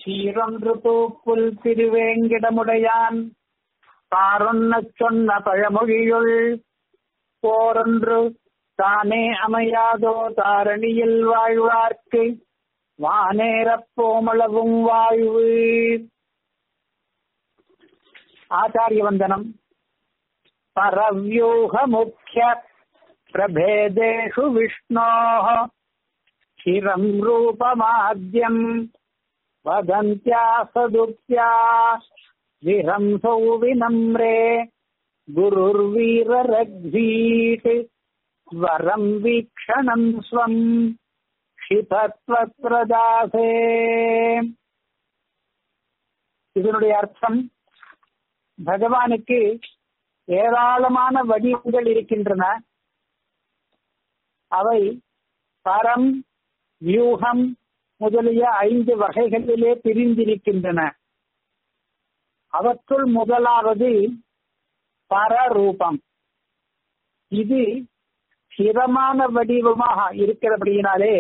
சீரொன்று தூப்புல் திருவேங்கிடமுடையான் பாரொன்னச் சொன்ன பழமொழியுள் போரொன்று தானே அமையாதோ தாரணியில் வாழ்வார்க்கு வானேரப் போமளவும் வாழ்வு ஆச்சாரிய வந்தனம் பரவியூக முக்கிய பிரபேதேஷு விஷ்ணோः चिरम् रूपमाद्यम् वदन्त्या सदुक्त्या विहंसौ विनम्रे गुरुर्वीररघ्वीत् वरम् वीक्षणम् स्वम् क्षिपत्वप्रदासे இதனுடைய அர்த்தம் பகவானுக்கு ஏராளமான வடிவங்கள் இருக்கின்றன அவை பரம் வியூகம் முதலிய ஐந்து வகைகளிலே பிரிந்திருக்கின்றன அவற்றுள் முதலாவது பரரூபம் இது ஸ்திரமான வடிவமாக இருக்கிறபடியினாலே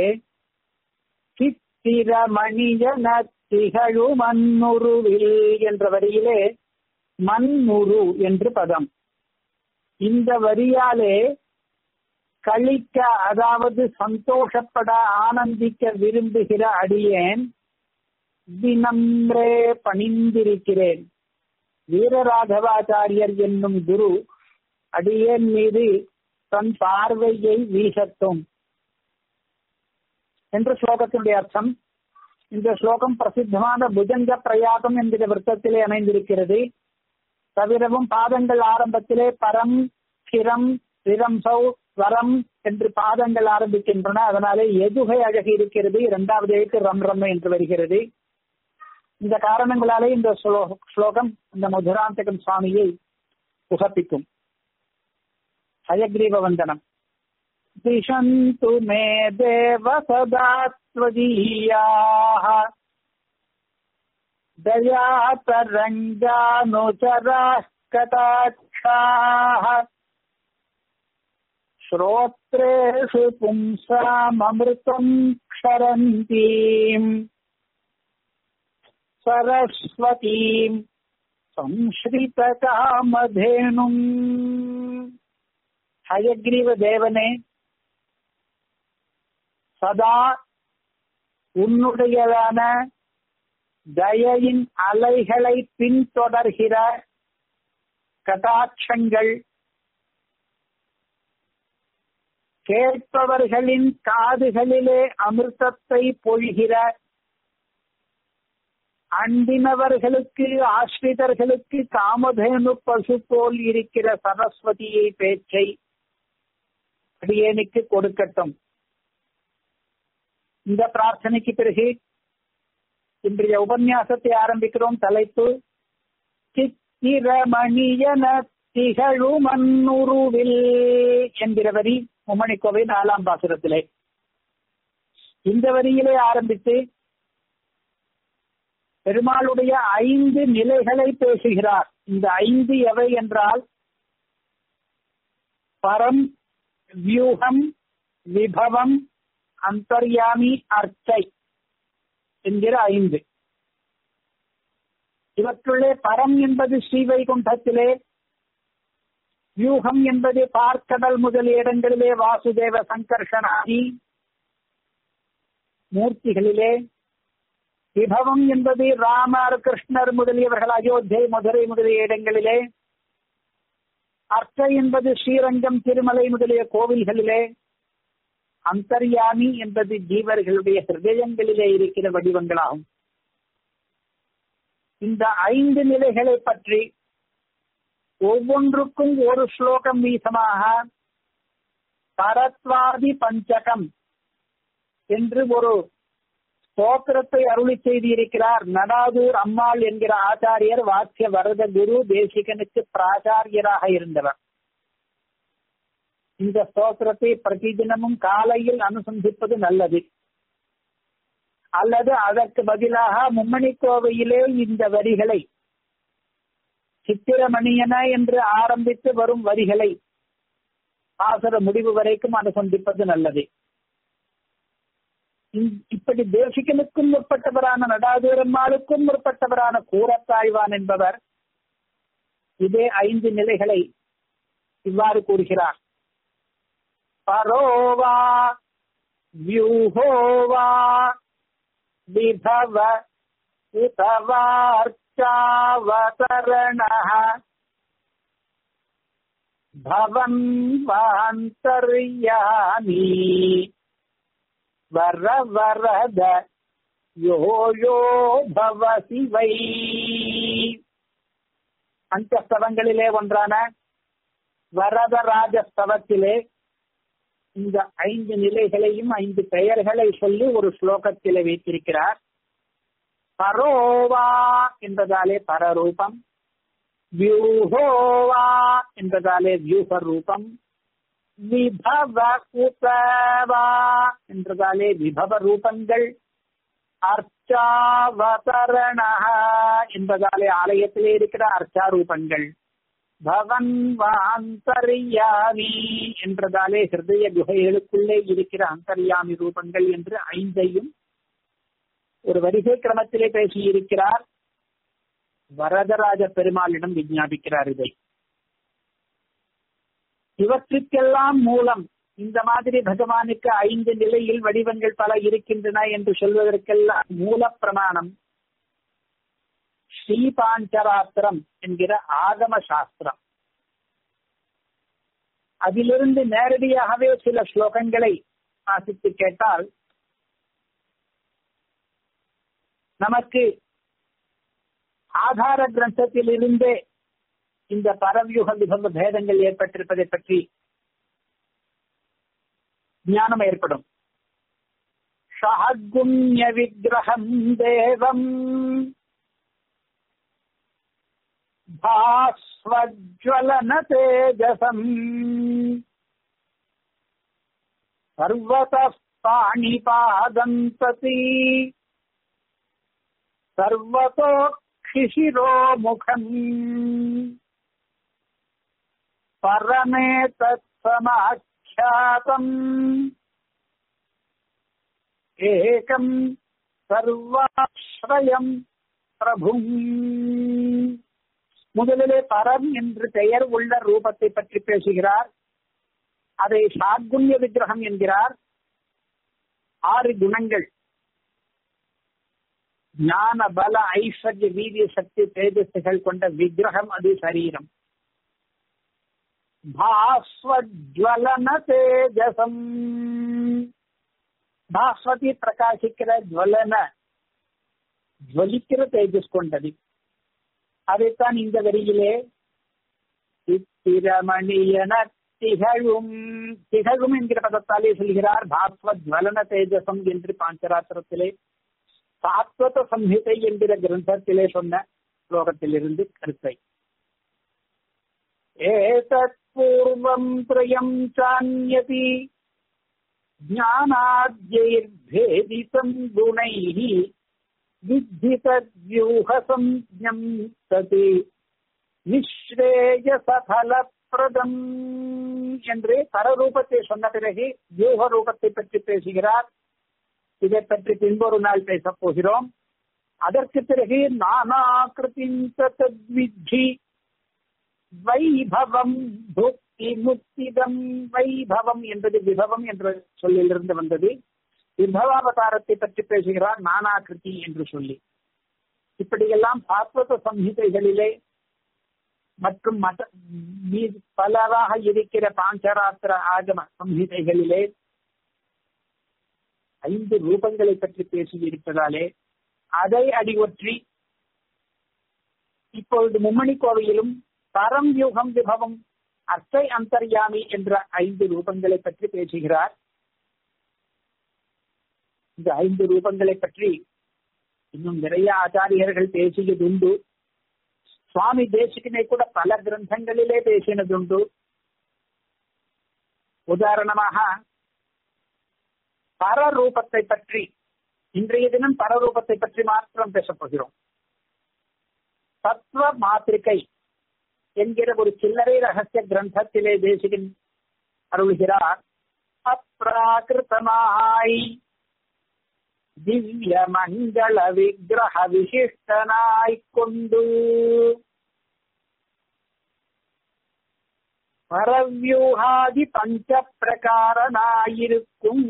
சித்திரமணியன திகழு மண்ணுருவில் என்ற வரியிலே மண்ணுரு என்று பதம் இந்த வரியாலே கழிக்க அதாவது சந்தோஷப்பட ஆனந்திக்க விரும்புகிற அடியேன் தினம்ரே பணிந்திருக்கிறேன் வீரராகவாச்சாரியர் என்னும் குரு அடியேன் மீது தன் பார்வையை வீசட்டும் என்ற ஸ்லோகத்தினுடைய அர்த்தம் இந்த ஸ்லோகம் பிரசித்தமான புஜங்க பிரயாகம் என்கிற விருத்தத்திலே அமைந்திருக்கிறது தவிரவும் பாதங்கள் ஆரம்பத்திலே பரம் சிரம் விரம்சௌ வரம் என்று பாதங்கள் ஆரம்பிக்கின்றன அதனாலே எதுகை அழகு இருக்கிறது இரண்டாவது எழுத்து ரம் ரம் என்று வருகிறது இந்த காரணங்களாலே இந்த ஸ்லோகம் இந்த மதுராந்தகம் சுவாமியை புகப்பிக்கும் ஹயக்ரீவ வந்தனம் திஷந்து மே தேவ சதாத்வதீயாः दयातरङ्गानुचराः कटाक्षाः श्रोत्रेषु पुंसाममृतम् क्षरन्तीम् सरस्वतीम् संश्रितकामधेनुम् ஹயக்ரீவ சதா உன்னுடையதான தயையின் அலைகளை பின்தொடர்கிற கடாட்சங்கள் கேட்பவர்களின் காதுகளிலே அமிர்தத்தை பொழிகிற அண்டினவர்களுக்கு ஆசிரிதர்களுக்கு காமதேனு பசு போல் இருக்கிற சரஸ்வதியை பேச்சை அடியேனுக்கு கொடுக்கட்டும் இந்த பிரார்த்தனைக்கு பிறகு இன்றைய உபன்யாசத்தை ஆரம்பிக்கிறோம் தலைப்பு சித்திரமணியன திகழு மண்ணுருவில் என்கிற வரி மும்மணிக்கோவை நாலாம் பாசுரத்திலே இந்த வரியிலே ஆரம்பித்து பெருமாளுடைய ஐந்து நிலைகளை பேசுகிறார் இந்த ஐந்து எவை என்றால் பரம் வியூகம் விபவம் அந்தர்யாமி அர்ச்சை என்கிற ஐந்து இவற்றுள்ளே பரம் என்பது ஸ்ரீவைகுண்டத்திலே வியூகம் என்பது பார்க்கடல் முதலிய இடங்களிலே வாசுதேவ சங்கர்ஷனாகி மூர்த்திகளிலே விபவம் என்பது ராமர் கிருஷ்ணர் முதலியவர்கள் அயோத்தியை மதுரை முதலிய இடங்களிலே அர்ச்சை என்பது ஸ்ரீரங்கம் திருமலை முதலிய கோவில்களிலே அந்தர்யாமி என்பது ஜீவர்களுடைய ஹிருதயங்களிலே இருக்கிற வடிவங்களாகும் இந்த ஐந்து நிலைகளை பற்றி ஒவ்வொன்றுக்கும் ஒரு ஸ்லோகம் வீசமாக பரத்வாதி பஞ்சகம் என்று ஒரு ஸ்தோத்திரத்தை அருளி செய்திருக்கிறார் நடாதூர் அம்மாள் என்கிற ஆச்சாரியர் வாக்கிய வரத குரு தேசிகனுக்கு பிராச்சாரியராக இருந்தவர் இந்த ஸ்தோத்திரத்தை பிரதி தினமும் காலையில் அனுசந்திப்பது நல்லது அல்லது அதற்கு பதிலாக மும்மணி கோவையிலே இந்த வரிகளை சித்திரமணியன என்று ஆரம்பித்து வரும் வரிகளை ஆசர முடிவு வரைக்கும் அனுசந்திப்பது நல்லது இப்படி தேசிகனுக்கும் முற்பட்டவரான நடாதூரம்மாளுக்கும் முற்பட்டவரான கூரத்தாழ்வான் என்பவர் இதே ஐந்து நிலைகளை இவ்வாறு கூறுகிறார் பரோவா வியூஹோவா விபவ உதவார்ச்சாவதரண பவன் வாந்தர்யாமி வர வரத யோ யோ பவசி வை அந்த ஸ்தவங்களிலே ஒன்றான வரதராஜ ஸ்தவத்திலே இந்த ஐந்து நிலைகளையும் ஐந்து பெயர்களை சொல்லி ஒரு ஸ்லோகத்திலே வைத்திருக்கிறார் பரோவா என்பதாலே பரரூபம் வியூஹோவா என்பதாலே வியூக ரூபம் விபவ உதவா என்றதாலே விபவ ரூபங்கள் அர்ச்சாவதரண என்பதாலே ஆலயத்திலே இருக்கிற அர்ச்சா ரூபங்கள் பவன் அந்தர்யாமி என்றதாலே ஹிருதய குகைகளுக்குள்ளே இருக்கிற அந்தர்யாமி ரூபங்கள் என்று ஐந்தையும் ஒரு வரிசை கிரமத்திலே பேசியிருக்கிறார் வரதராஜ பெருமாளிடம் விஞ்ஞாபிக்கிறார் இதை இவற்றுக்கெல்லாம் மூலம் இந்த மாதிரி பகவானுக்கு ஐந்து நிலையில் வடிவங்கள் பல இருக்கின்றன என்று சொல்வதற்கெல்லாம் மூல பிரமாணம் ஸ்ரீபாஞ்சராத்திரம் என்கிற ஆகம சாஸ்திரம் அதிலிருந்து நேரடியாகவே சில ஸ்லோகங்களை வாசித்து கேட்டால் நமக்கு ஆதார கிரந்தத்தில் இருந்தே இந்த பரவியுக விபவ பேதங்கள் ஏற்பட்டிருப்பதை பற்றி ஞானம் ஏற்படும் ஷஹகுண்ய விக்கிரகம் தேவம் भास्वज्वलन तेजसम् सर्वतः पाणिपादम् प्रति सर्वतोक्षिशिरो मुखम् परमे तत्समाख्यातम् एकम् सर्वाश्रयम् प्रभुम् முதலிலே பரம் என்று பெயர் உள்ள ரூபத்தை பற்றி பேசுகிறார் அதை சாத்குண்ய விக்கிரகம் என்கிறார் ஆறு குணங்கள் ஞான பல ஐஸ்வர்ய வீரிய சக்தி தேஜஸ்கள் கொண்ட விக்கிரகம் அது சரீரம் பாஸ்வஜ்வலன தேஜசம் பாஸ்வதி பிரகாசிக்கிற ஜுவலன ஜுவலிக்கிற தேஜஸ் கொண்டது அதைத்தான் இந்த வரியிலே சித்திரமணியன திகழும் திகழும் என்கிற பதத்தாலே சொல்கிறார் பாஸ்வத் ஜுவலன தேஜசம் என்று பாஞ்சராத்திரத்திலே சாத்வத சம்ஹிதை என்கிற கிரந்தத்திலே சொன்ன ஸ்லோகத்திலிருந்து கருத்தை ஏதத் பூர்வம் திரயம் சான்யதி ஞானாத்யைர்பேதிதம் குணைः வித்தி தத்யூகசம்ஞம் தது நிஸ்ரேயசபலப்பிரதம் என்று பரரூபத்தை சொன்ன பிறகு வியூக ரூபத்தை பற்றி பேசுகிறார் இதை பற்றி பின்பொரு நாள் பேசப் போகிறோம் அதற்கு பிறகு நானாகிருதிந்த தத்வித்தி வைபவம் புக்தி முக்திதம் வைபவம் என்பது விபவம் என்ற சொல்லிலிருந்து வந்தது விபவாவதாரத்தை பற்றி பேசுகிறார் நானாகிருதி என்று சொல்லி இப்படியெல்லாம் பாஸ்வத சம்ஹிதைகளிலே மற்றும் மத பலராக இருக்கிற பாஞ்சராத்திர ஆகம சம்ஹிதைகளிலே ஐந்து ரூபங்களை பற்றி பேசியிருப்பதாலே அதை அடிவொற்றி இப்பொழுது மும்மணி கோவையிலும் பரம் யூகம் விபவம் அர்த்தை அந்தர்யாமி என்ற ஐந்து ரூபங்களை பற்றி பேசுகிறார் இந்த ஐந்து ரூபங்களை பற்றி இன்னும் நிறைய ஆச்சாரியர்கள் பேசியதுண்டு சுவாமி தேசிகனை கூட பல கிரந்தங்களிலே பேசினதுண்டு உதாரணமாக பரரூபத்தை பற்றி இன்றைய தினம் பரரூபத்தை பற்றி மாத்திரம் பேசப் போகிறோம் தத்துவ மாத்திரிகை என்கிற ஒரு சில்லறை ரகசிய கிரந்தத்திலே தேசிகன் அருள்கிறார் அப்ராகிருத்தமாய் திவ்ய மங்கள விக்கிரக விசிஷ்டனாய்க் கொண்டு பரவியூகாதி பஞ்ச பிரகாரனாயிருக்கும்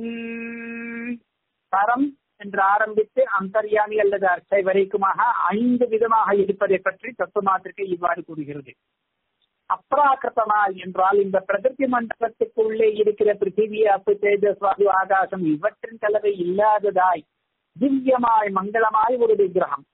பரம் என்று ஆரம்பித்து அந்தர்யாமி அல்லது அர்ச்சை வரைக்குமாக ஐந்து விதமாக இருப்பதை பற்றி தத்துவமாத்திரிகை இவ்வாறு கூறுகிறது அப்ராக்கிருத்தமாய் என்றால் இந்த பிரகிருதி மண்டலத்துக்குள்ளே இருக்கிற பிருத்திவி அப்பு தேஜஸ் வாயு ஆகாசம் இவற்றின் கலவை இல்லாததாய் திவ்யமாய் மங்களமாய் ஒரு விக்கிரகம்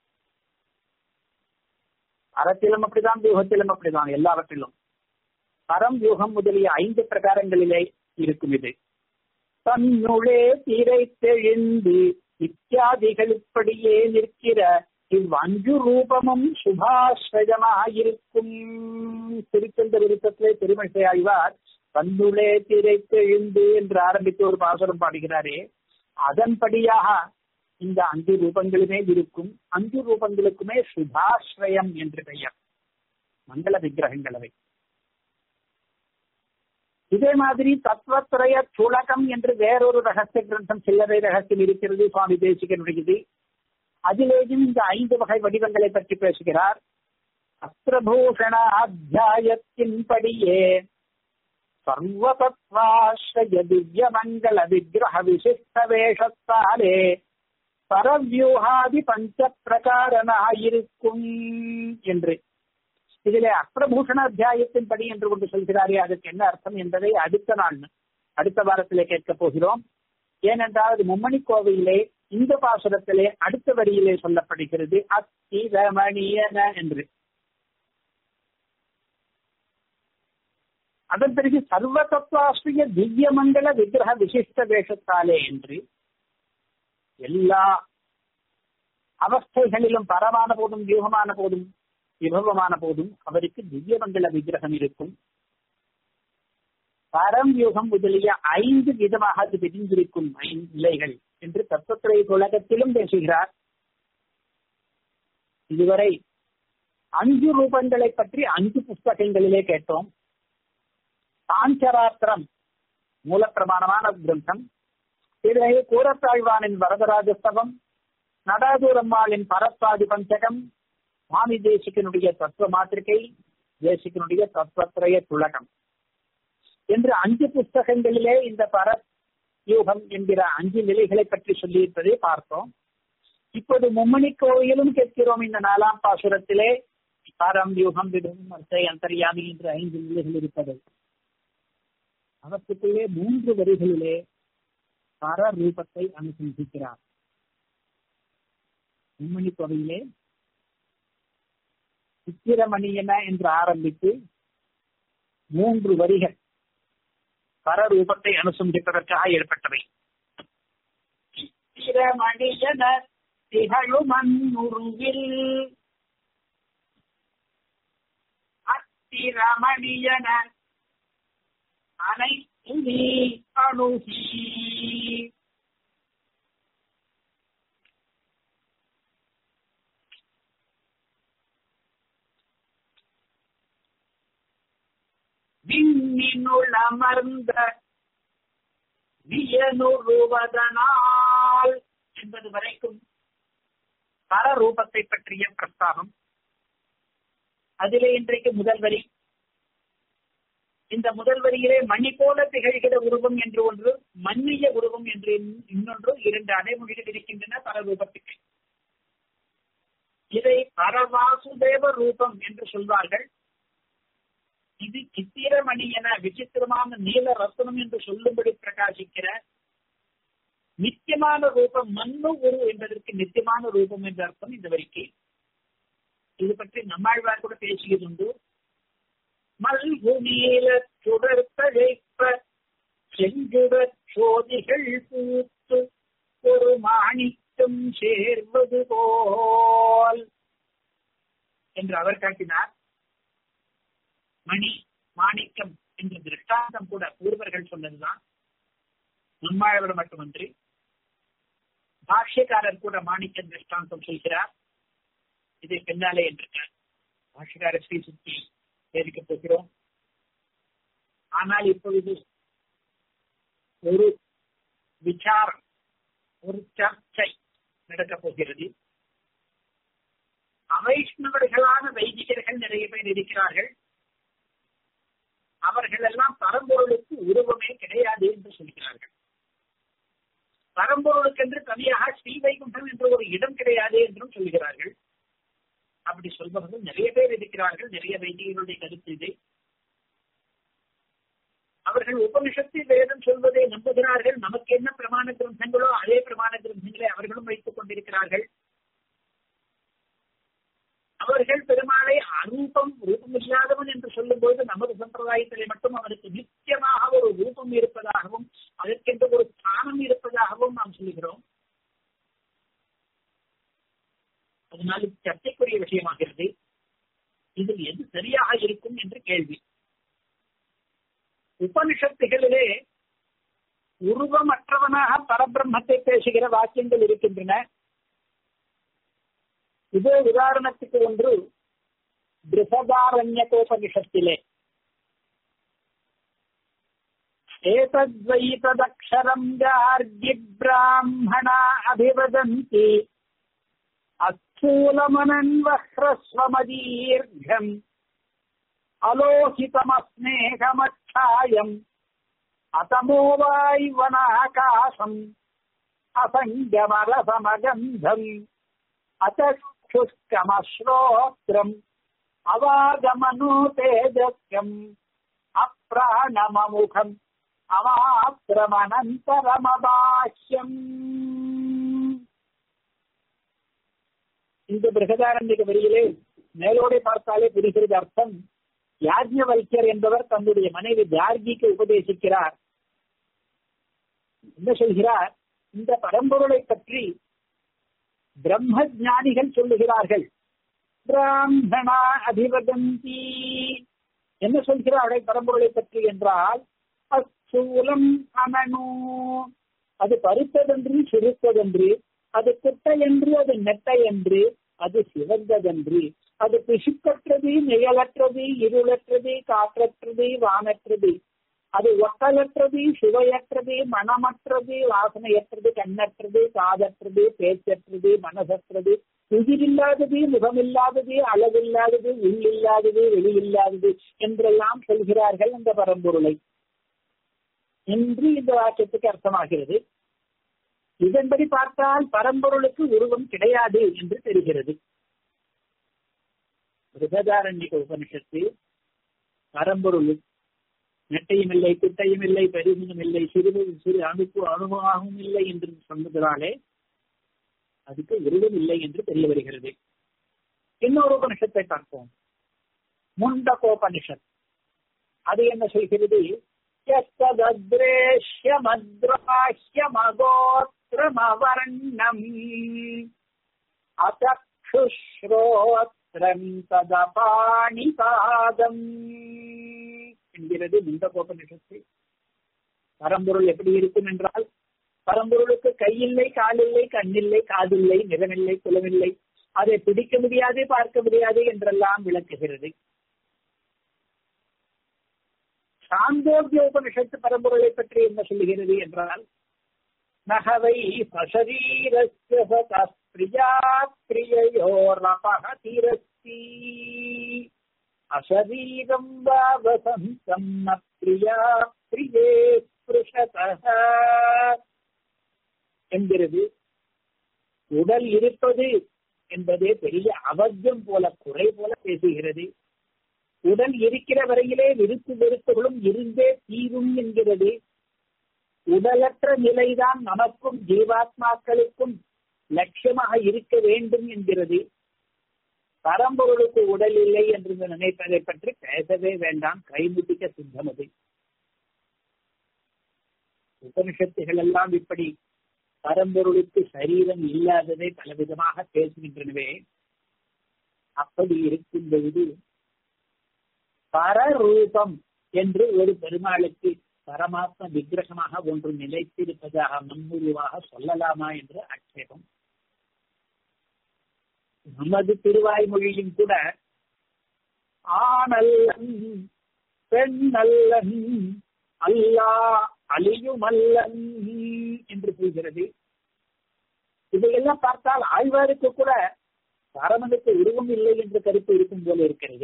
அறத்திலும் அப்படிதான் வியூகத்திலும் அப்படிதான் எல்லாவற்றிலும் பரம் யூகம் முதலிய ஐந்து பிரகாரங்களிலே இருக்கும் இது தன்னுளே திரை தெழிந்து இத்தியாதிகள் இப்படியே நிற்கிற இவ்வஞ்சு ரூபமும் சுபாஸ்வஜமாயிருக்கும் திருச்செந்த விருத்தத்திலே திருமணத்தை ஆய்வார் தன்னுளே திரை தெழிந்து என்று ஆரம்பித்து ஒரு பாசுரம் பாடுகிறாரே அதன்படியாக இந்த அஞ்சு ரூபங்களுமே இருக்கும் அஞ்சு ரூபங்களுக்குமே சுபாஸ்ரயம் என்று பெயர் மங்கள விக்கிரகங்கள் அவை இதே மாதிரி தத்துவத்திரய சுழகம் என்று வேறொரு ரகசிய கிரந்தம் சில்லறை ரகசியம் இருக்கிறது சுவாமி தேசிகனுடையது அதிலேயும் இந்த ஐந்து வகை வடிவங்களை பற்றி பேசுகிறார் அஸ்திரபூஷண அத்தியாயத்தின்படியே சர்வதத்வாஸ்ரய திவ்ய மங்கள விக்கிரக விசிஷ்ட வேஷத்தாலே பரவியூகாதி பஞ்ச பிரகாரனாயிருக்கும் என்று இதிலே அஸ்திரபூஷண அத்தியாயத்தின் படி என்று கொண்டு சொல்கிறாரே அதற்கு என்ன அர்த்தம் என்பதை அடுத்த நாள் அடுத்த வாரத்திலே கேட்கப் போகிறோம் ஏனென்றால் அது மும்மணி கோவிலே இந்த பாசுரத்திலே அடுத்த வரியிலே சொல்லப்படுகிறது அத்திரமணியன என்று அதன் பிறகு சர்வ தத்துவாஸ்திரிய திவ்ய மண்டல விக்கிரக விசிஷ்ட வேஷத்தாலே என்று எல்லா அவஸ்தைகளிலும் பரமான போதும் வியூகமான போதும் விபவமான போதும் அவருக்கு திவ்ய மண்டல விக்கிரகம் இருக்கும் பரம் யுகம் முதலிய ஐந்து விதமாக அது பிரிந்திருக்கும் நிலைகள் என்று தத்துவத்துறை உலகத்திலும் பேசுகிறார் இதுவரை அஞ்சு ரூபங்களை பற்றி அஞ்சு புஸ்தகங்களிலே கேட்டோம் பாஞ்சராத்திரம் மூலப்பிரமாணமான கிரந்தம் பிறகு கூரத்தாழ்வானின் வரதராஜஸ்தவம் நடாதூரம்மாளின் பரத்வாதி பஞ்சகம் சுவாமி தேசிகனுடைய தத்துவ மாத்திரிகை தேசிகனுடைய தத்துவத்திரய துலகம் என்று அஞ்சு புஸ்தகங்களிலே இந்த பரத் யூகம் என்கிற அஞ்சு நிலைகளை பற்றி சொல்லியிருப்பதை பார்த்தோம் இப்போது மும்மணி கோயிலும் கேட்கிறோம் இந்த நாலாம் பாசுரத்திலே பரம் யூகம் விடும் அர்த்தை அந்தர்யாமி என்று ஐந்து நிலைகள் இருப்பது அவற்றுக்குள்ளே மூன்று வரிகளிலே பர ரூபத்தை அனுசந்திக்கிறார் மும்மணி கோவிலே சித்திரமணியன என்று ஆரம்பித்து மூன்று வரிகள் பரரூபத்தை அனுசந்திப்பதற்காக ஏற்பட்டவை சித்திரமணியன திகழுமன்னுருவில் அத்திரமணியன அனைத்து நீ அணுகி விண்ணினுள் அமர்ந்த வியனுருவதனால் என்பது வரைக்கும் பரரூபத்தை பற்றிய பிரஸ்தாபம் அதிலே இன்றைக்கு முதல் வரி இந்த முதல் வரியிலே மணி போல திகழ்கிற உருவம் என்று ஒன்று மன்னிய உருவம் என்று இன்னொன்று இரண்டு அடைமொழிகள் இருக்கின்றன பரரூபத்துக்கு இதை பரவாசுதேவ ரூபம் என்று சொல்வார்கள் இது சித்திரமணி என விசித்திரமான நீல ரத்னம் என்று சொல்லும்படி பிரகாசிக்கிற நித்தியமான ரூபம் மண்ணு உரு என்பதற்கு நித்தியமான ரூபம் என்ற அர்த்தம் இந்த வரிக்கு இது பற்றி நம்மாழ்வார் கூட பேசியதுண்டு மல்கு நீல சுடர்த்தழைப்ப செஞ்சுடற் சோதிகள் பூத்து ஒரு மாணிக்கம் சேர்வது போல் என்று அவர் காட்டினார் மணி மாணிக்கம் என்ற திருஷ்டாந்தம் கூட பூர்வர்கள் சொன்னதுதான் நம்மாழ்வர் மட்டுமன்றி பாஷ்யக்காரர் கூட மாணிக்கம் திருஷ்டாந்தம் சொல்கிறார் இதை பின்னாலே என்றார் பாஷ்யக்காரர் ஸ்ரீ சுத்தி தெரிவிக்கப் போகிறோம் ஆனால் இப்பொழுது ஒரு விசாரம் ஒரு சர்ச்சை நடக்கப் போகிறது அவைஷ்ணவர்களான வைதிகர்கள் நிறைய பேர் இருக்கிறார்கள் அவர்கள் எல்லாம் பரம்பொருளுக்கு உருவமே கிடையாது என்று சொல்கிறார்கள் பரம்பொருளுக்கென்று தனியாக ஸ்ரீவைகுண்டம் என்ற ஒரு இடம் கிடையாது என்றும் சொல்கிறார்கள் அப்படி சொல்பவர்கள் நிறைய பேர் இருக்கிறார்கள் நிறைய வைதிகர்களுடைய கருத்து இது அவர்கள் உபனிஷத்தில் வேதம் சொல்வதை நம்புகிறார்கள் நமக்கு என்ன பிரமாண கிரந்தங்களோ அதே பிரமாண கிரந்தங்களை அவர்களும் வைத்துக் கொண்டிருக்கிறார்கள் அவர்கள் பெருமாளை அரூபம் ரூபம் இல்லாதவன் என்று சொல்லும்போது நமது சம்பிரதாயத்திலே மட்டும் அவனுக்கு நிச்சயமாக ஒரு ரூபம் இருப்பதாகவும் அதற்கென்று ஒரு ஸ்தானம் இருப்பதாகவும் நாம் சொல்லுகிறோம் அதனால் இது சர்ச்சைக்குரிய விஷயமாகிறது இதில் எது சரியாக இருக்கும் என்று கேள்வி உபனிஷத்துகளிலே உருவமற்றவனாக பரபிரம்மத்தை பேசுகிற வாக்கியங்கள் இருக்கின்றன இதே உதாரணத்துக்கு ஒன்று பிருகதாரண்யகோபனிஷத்திலே ஏதத்வைததக்ஷரம் கார்கி பிராமணா அபிவதந்தி அஸ்தூலமனன்வஹ்ரஸ்வமதீர்घम् அலோகிதமஸ்நேகமச்சாயம் அதமோ வாய்வனாகாசம் அசங்கமரசமகந்தம் அச்சுஷ்கமஸ்ரோத்திரம் அவாகமனோ தேஜஸ்யம் அப்ராணமமுகம் அமாத்திரமனந்தரமபாஷ்யம் இந்த பிரகதாரண்யக வரியிலே மேலோடை பார்த்தாலே புரிகிறது அர்த்தம் யாஜ்ஞவல்யர் என்பவர் தன்னுடைய மனைவி ஜார்கிக்கு உபதேசிக்கிறார் என்ன சொல்கிறார் இந்த பரம்பொருளை பற்றி பிரம்ம ஞானிகள் சொல்லுகிறார்கள் பிராமணா அதிவதந்தி என்ன சொல்கிறார் பரம்பொருளை பற்றி என்றால் அச்சூலம் அமனு அது பருத்ததென்று சிறுத்ததென்று அது குட்டை என்று அது நெட்டை என்று அது சிவந்ததன்று அது பிசுக்கற்றது நிழலற்றது இருளற்றது காற்றற்றது வானற்றது அது ஒட்டலற்றது சுவையற்றது மனமற்றது வாசனையற்றது கண்ணற்றது காதற்றது பேச்சற்றது மனசற்றது உயிரில்லாதது முகமில்லாதது அளவில்லாதது உள்ளில்லாதது வெளியில்லாதது என்றெல்லாம் சொல்கிறார்கள் இந்த பரம்பொருளை என்று இந்த வாக்கியத்துக்கு அர்த்தமாகிறது இதன்படி பார்த்தால் பரம்பொருளுக்கு உருவம் கிடையாது என்று தெரிகிறது ரிபதாரண்யக உபனிஷத்து பரம்பொருள் நெட்டையும் இல்லை குட்டையும் இல்லை பெருமினும் இல்லை சிறு சிறு அணுப்பு அனுபவமாகவும் இல்லை என்று சொன்னதாலே அதுக்கு உருவம் இல்லை என்று தெரிய வருகிறது இன்னொரு உபனிஷத்தை பார்ப்போம் முண்டகோபனிஷத் அது என்ன சொல்கிறது யஸ்தத்ரேஷ்யமத்ராஹ்யமகோத்திரமவர்ணம் அசக்ஷுஸ்ரோத்ரம் ததபாணிபாதம் என்கிறது முண்டகோபனிஷத்து பரம்பொருள் எப்படி இருக்கும் என்றால் பரம்பொருளுக்கு கையில்லை காலில்லை கண்ணில்லை காதில்லை நிறமில்லை குலமில்லை அதை பிடிக்க முடியாது பார்க்க முடியாது என்றெல்லாம் விளக்குகிறது சாந்தோக்கிய உபனிஷத்து பரம்பொருளை பற்றி என்ன சொல்லுகிறது என்றால் நகவை சசரீரஸ்ய பிரியா பிரியயோரபகதிரஸ்தி அசரீரம் வசந்தம் ந பிரியா பிரியே ஸ்பிருஷதः என்கிறது உடல் இருப்பது என்பதே பெரிய அவத்தியம் போல குறை போல பேசுகிறது உடல் இருக்கிற வரையிலே விருப்பு வெறுப்புகளும் இருந்தே தீரும் என்கிறது உடலற்ற நிலைதான் நமக்கும் ஜீவாத்மாக்களுக்கும் லட்சியமாக இருக்க வேண்டும் என்கிறது பரம்பொருளுக்கு உடல் இல்லை என்று நினைப்பதை பற்றி பேசவே வேண்டாம் கைமுட்டிக்க சித்தம் அது உபனிஷத்துகள் எல்லாம் இப்படி பரம்பொருளுக்கு சரீரம் இல்லாததை பலவிதமாக பேசுகின்றனவே அப்படி இருக்கும் பொழுது பரரூபம் என்று ஒரு பெருமாளுக்கு பரமாத்ம விக்கிரகமாக ஒன்று நிலைத்திருப்பதாக முன்முறிவாக சொல்லலாமா என்று ஆட்சேபம் நமது திருவாய்மொழியும் கூட ஆனல்லன் பெண்ணல்லன் அல்லா அழியுமல்லன் என்று கூறுகிறது இதையெல்லாம் பார்த்தால் ஆழ்வாருக்கு கூட பரமனுக்கு உருவம் இல்லை என்ற கருத்து இருக்கும் போல இருக்கிறது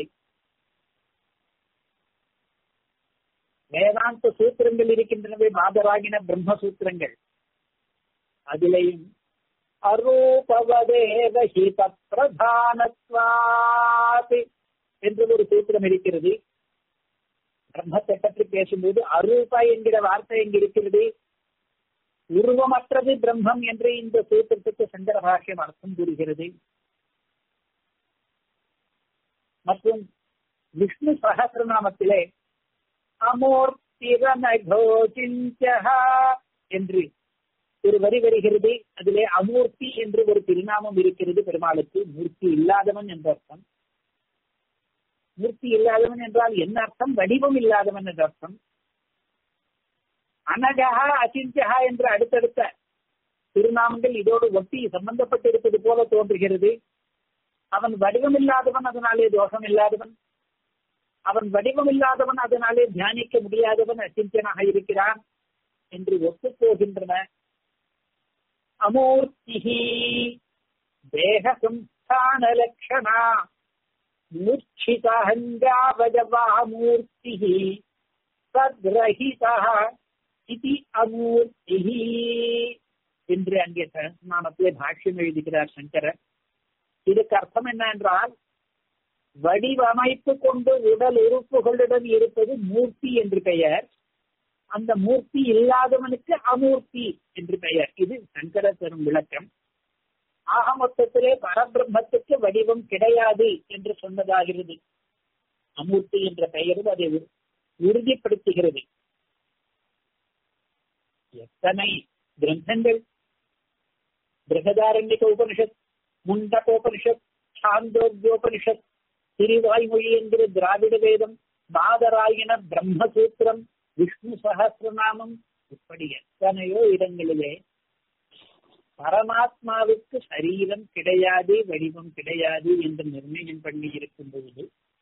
வேதாந்த சூத்திரங்கள் இருக்கின்றனவே மாதராகின பிரம்ம சூத்திரங்கள் அதிலேயும் அரூபவதேவ ஹித பிரதானத்வாத் என்று ஒரு சூத்திரம் இருக்கிறது பிரம்மத்தை பற்றி பேசும்போது அரூபா என்கிற வார்த்தை எங்க இருக்கிறது உருவமற்றது பிரம்மம் என்று இந்த சூத்திரத்துக்கு சங்கர பாஷ்யம் அர்த்தம் கூறுகிறது மற்றும் விஷ்ணு சகசிரநாமத்திலே அமூர்த்திரனகோச்சிஞ்சஹா என்று ஒரு வரி வருகிறது அதிலே அமூர்த்தி என்று ஒரு திருநாமம் இருக்கிறது பெருமாளுக்கு மூர்த்தி இல்லாதவன் என்ற அர்த்தம் மூர்த்தி இல்லாதவன் என்றால் என்ன அர்த்தம் வடிவம் இல்லாதவன் என்ற அர்த்தம் அனகா அச்சிஞ்சகா என்று அடுத்தடுத்த திருநாமங்கள் இதோடு ஒட்டி சம்பந்தப்பட்டிருப்பது போல தோன்றுகிறது அவன் வடிவம் இல்லாதவன் அதனாலே தோஷம் இல்லாதவன் அவன் வடிவம் இல்லாதவன் அதனாலே தியானிக்க முடியாதவன் அச்சிஞ்சனாக இருக்கிறான் என்று ஒத்துப் போகின்றன அமூர்த்திஹி தேக சம்ஸ்தான லட்சணா மூர்ச்சிதஹங்காவஜவாமூர்த்திஹி சத்ரஹிதா இது அமூர்த்திஹி என்று அங்கே நாமத்திலே பாஷ்யம் எழுதுகிறார் சங்கரர் இதுக்கு அர்த்தம் என்ன என்றால் வடிவமைப்பு கொண்டு உடல் உறுப்புகளுடன் இருப்பது மூர்த்தி என்று பெயர் அந்த மூர்த்தி இல்லாதவனுக்கு அமூர்த்தி என்று பெயர் இது சங்கர தரும் விளக்கம் ஆக மொத்தத்திலே பரபிரம்மத்துக்கு வடிவம் கிடையாது என்று சொன்னதாகிறது அமூர்த்தி என்ற பெயரும் அதை உறுதிப்படுத்துகிறது எத்தனை கிரந்தங்கள் பிரகதாரண்யக உபனிஷத் முண்டகோபனிஷத் சாந்தோக்கியோபனிஷத் திருவாய்மொழி என்கிற திராவிட வேதம் பாதராயண பிரம்மசூத்திரம் விஷ்ணு சகசிரநாமம் இப்படி எத்தனையோ இடங்களிலே பரமாத்மாவுக்கு சரீரம் கிடையாது வடிவம் கிடையாது என்று நிர்ணயம் பண்ணி இருக்கும் பொழுது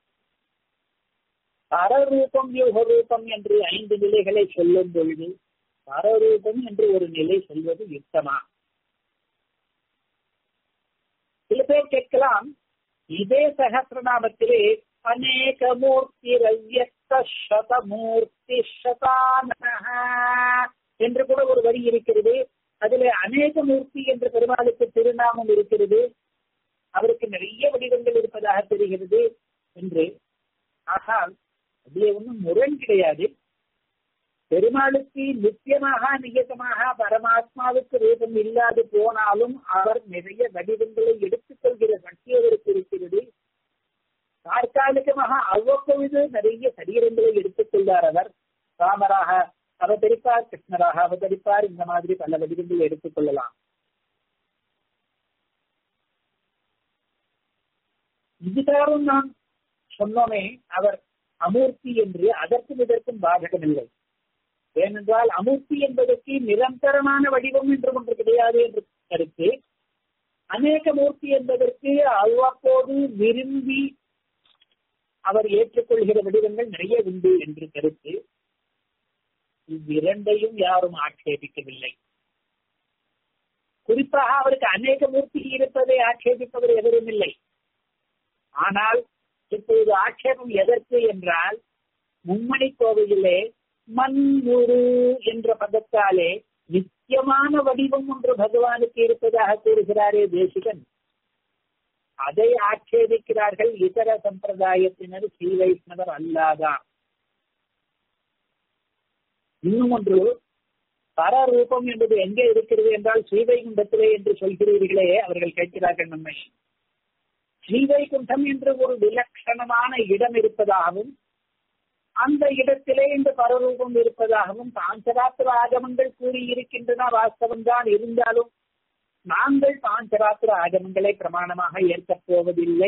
பரரூபம் யுகரூபம் என்று ஐந்து நிலைகளை சொல்லும் பொழுது பரரூபம் என்று ஒரு நிலை சொல்வது யுக்தமா சில பேர் கேட்கலாம் இதே சகசிரநாமத்திலே அநேக மூர்த்தி ரவ்யக்த சதமூர்த்தி சதான என்று கூட ஒரு வரி இருக்கிறது அதிலே அநேக மூர்த்தி என்ற பெருமாளுக்கு திருநாமம் இருக்கிறது அவருக்கு நிறைய வடிவங்கள் இருப்பதாக தெரிகிறது என்று ஆனால் அதிலே ஒன்றும் முரண் கிடையாது பெருமாளுக்கு நித்தியமாக நியதமாக பரமாத்மாவுக்கு ரூபம் இல்லாது போனாலும் அவர் நிறைய வடிவங்களை எடுத்துக் கொள்கிற சக்தி அவருக்கு இருக்கிறது தற்காலிகமாக அவ்வப்பொழுது நிறைய சரீரங்களை எடுத்துக் கொள்வார் அவர் ராமராக அவதரிப்பார் கிருஷ்ணராக அவதரிப்பார் இந்த மாதிரி பல வடிவங்களை எடுத்துக் கொள்ளலாம் இதுகாரும் நாம் சொன்னோமே அவர் அமூர்த்தி என்று அதற்கும் இதற்கும் பாதகமில்லை ஏனென்றால் அமூர்த்தி என்பதற்கு நிரந்தரமான வடிவம் என்று ஒன்று கிடையாது என்று கருத்து அநேக மூர்த்தி என்பதற்கு அவ்வப்போது விரும்பி அவர் ஏற்றுக்கொள்கிற வடிவங்கள் நிறைய உண்டு என்று கருத்து இவ்விரண்டையும் யாரும் ஆட்சேபிக்கவில்லை குறிப்பாக அவருக்கு அநேக மூர்த்தி இருப்பதை ஆட்சேபிப்பவர் எவரும் இல்லை ஆனால் இப்பொழுது ஆட்சேபம் எதற்கு என்றால் மும்மணி கோவிலே மண்முரு என்ற பதத்தாலே நித்தியமான வடிவம் ஒன்று பகவானுக்கு இருப்பதாக கூறுகிறாரே தேசிகன் அதை ஆட்சேபிக்கிறார்கள் இதர சம்பிரதாயத்தினர் ஸ்ரீ வைஷ்ணவர் அல்லாதான் இன்னும் ஒன்று பரரூபம் என்பது எங்கே இருக்கிறது என்றால் ஸ்ரீவைகுண்டத்திலே என்று சொல்கிறீர்களே அவர்கள் கேட்கிறார்கள் நம்மை ஸ்ரீவைகுண்டம் என்று ஒரு விலட்சணமான இடம் இருப்பதாகவும் அந்த இடத்திலே இந்த பரரூபம் இருப்பதாகவும் பாஞ்சராத்திர ஆகமங்கள் கூறியிருக்கின்றன வாஸ்தவம் தான் இருந்தாலும் நாங்கள் பாஞ்சராத்திர ஆகமங்களை பிரமாணமாக ஏற்கப் போவதில்லை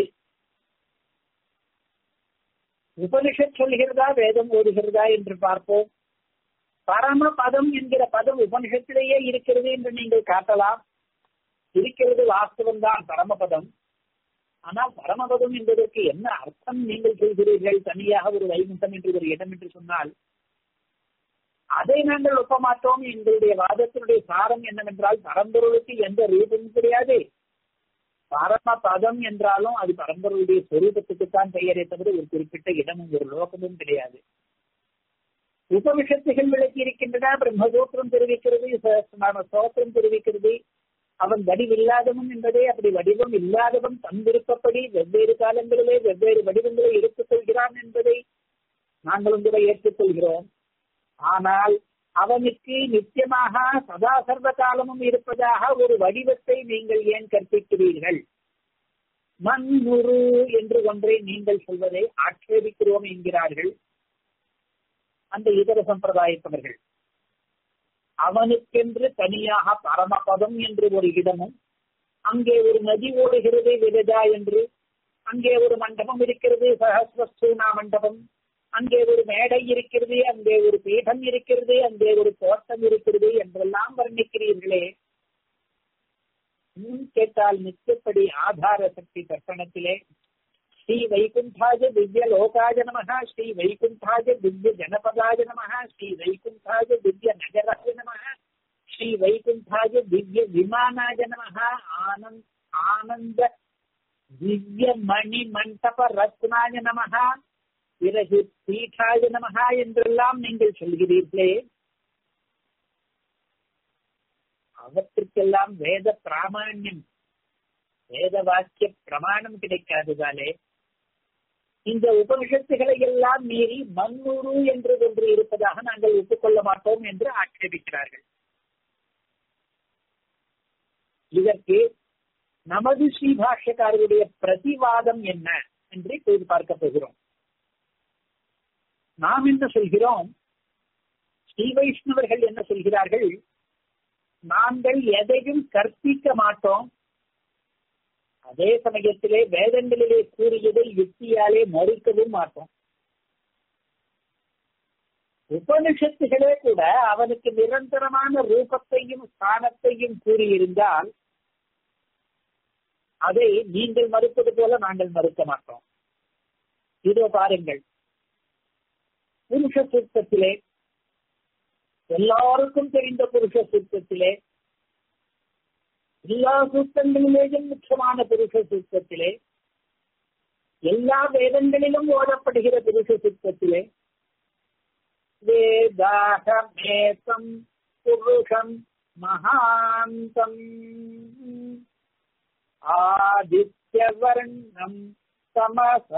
உபனிஷத் சொல்கிறதா வேதம் ஓடுகிறதா என்று பார்ப்போம் பரம பதம் என்கிற பதம் உபனிஷத்திலேயே இருக்கிறது என்று நீங்கள் காட்டலாம் இருக்கிறது வாஸ்தவம் தான் பரமபதம் ஆனால் பரமபதம் என்பதற்கு என்ன அர்த்தம் நீங்கள் சொல்கிறீர்கள் தனியாக ஒரு வைகுண்டம் என்று ஒரு இடம் என்று சொன்னால் அதை நாங்கள் ஒப்ப மாட்டோம் எங்களுடைய வாதத்தினுடைய சாரம் என்னவென்றால் பரம்பொருளுக்கு எந்த ரூபமும் கிடையாது பரம பதம் என்றாலும் அது பரம்பொருளுடைய சொரூபத்துக்குத்தான் பெயரே தவிர ஒரு குறிப்பிட்ட இடமும் ஒரு லோகமும் கிடையாது உபனிஷத்துகள் விளக்கி இருக்கின்றன பிரம்மசூத்திரம் தெரிவிக்கிறது சஹஸ்ரநாம ஸ்தோத்திரம் தெரிவிக்கிறது அவன் வடிவில்லாதவன் என்பதே அப்படி வடிவம் இல்லாதவன் தன் விருப்பப்படி வெவ்வேறு காலங்களிலே வெவ்வேறு வடிவங்களை எடுத்துக் கொள்கிறான் என்பதை நாங்களும் கூட ஏற்றுக்கொள்கிறோம் ஆனால் அவனுக்கு நிச்சயமாக சதா சர்வ காலமும் இருப்பதாக ஒரு வடிவத்தை நீங்கள் ஏன் கற்பிக்கிறீர்கள் மண்ணுரு என்று ஒன்றை நீங்கள் சொல்வதை ஆட்சேபிக்கிறோம் என்கிறார்கள் அந்த இதர சம்பிரதாயத்தவர்கள் அவனுக்கென்று தனியாக பரமபதம் என்று ஒரு இடமும் அங்கே ஒரு நதி ஓடுகிறது விரஜா என்று அங்கே ஒரு மண்டபம் இருக்கிறது சஹசிரஸ்தூனா மண்டபம் அங்கே ஒரு மேடை இருக்கிறது அங்கே ஒரு பீடம் இருக்கிறது அங்கே ஒரு தோட்டம் இருக்கிறது என்றெல்லாம் வர்ணிக்கிறீர்களே இன்னும் கேட்டால் நிச்சயப்படி ஆதார சக்தி தர்ப்பணத்திலே ஸ்ரீ வைகுண்டாஜ திவ்ய லோகாஜ நமக ஸ்ரீ வைகுண்டாஜ திவ்ய ஜனபதாஜ நமக ஸ்ரீ வைகுண்டாஜ திவ்ய நகராஜ நமக ஸ்ரீ வைகுண்டாஜ திவ்ய விமானாஜ நமக ஆனந்த் ஆனந்த திவ்ய மணி மண்டப ரத்னாஜ நமக பிறகு பீட்டாஜ நமகா என்றெல்லாம் நீங்கள் சொல்கிறீர்களே அவற்றுக்கெல்லாம் வேத பிராமான்யம் வேத வாக்கிய பிரமாணம் கிடைக்காததாலே இந்த உபனிஷத்துகளை எல்லாம் மீறி மண்ணூறு என்று ஒன்று இருப்பதாக நாங்கள் ஒப்புக்கொள்ள மாட்டோம் என்று ஆட்சேபிக்கிறார்கள் இதற்கு நமது ஸ்ரீபாஷ்யக்காரருடைய பிரதிவாதம் என்ன என்று இப்போது பார்க்க போகிறோம் நாம் என்ன சொல்கிறோம் ஸ்ரீ வைஷ்ணவர்கள் என்ன சொல்கிறார்கள் நாங்கள் எதையும் கற்பிக்க மாட்டோம் அதே சமயத்திலே வேதங்களிலே கூறியதை யுக்தியாலே மறுக்கவும் மாட்டோம் உபனிஷத்துகளே கூட அவனுக்கு நிரந்தரமான ரூபத்தையும் ஸ்தானத்தையும் கூறியிருந்தால் அதை நீங்கள் மறுப்பது போல நாங்கள் மறுக்க மாட்டோம் இதோ பாருங்கள் புருஷ சூத்தத்திலே எல்லாருக்கும் தெரிந்த புருஷ சூத்தத்திலே எல்லா சூத்தங்களிலேயும் முக்கியமான புருஷ சூத்தத்திலே எல்லா வேதங்களிலும் ஓடப்படுகிற புருஷ சூத்தத்திலே வேதாகமேசம் புருஷம் மகாந்தம் ஆதித்யவர்ணம் சமச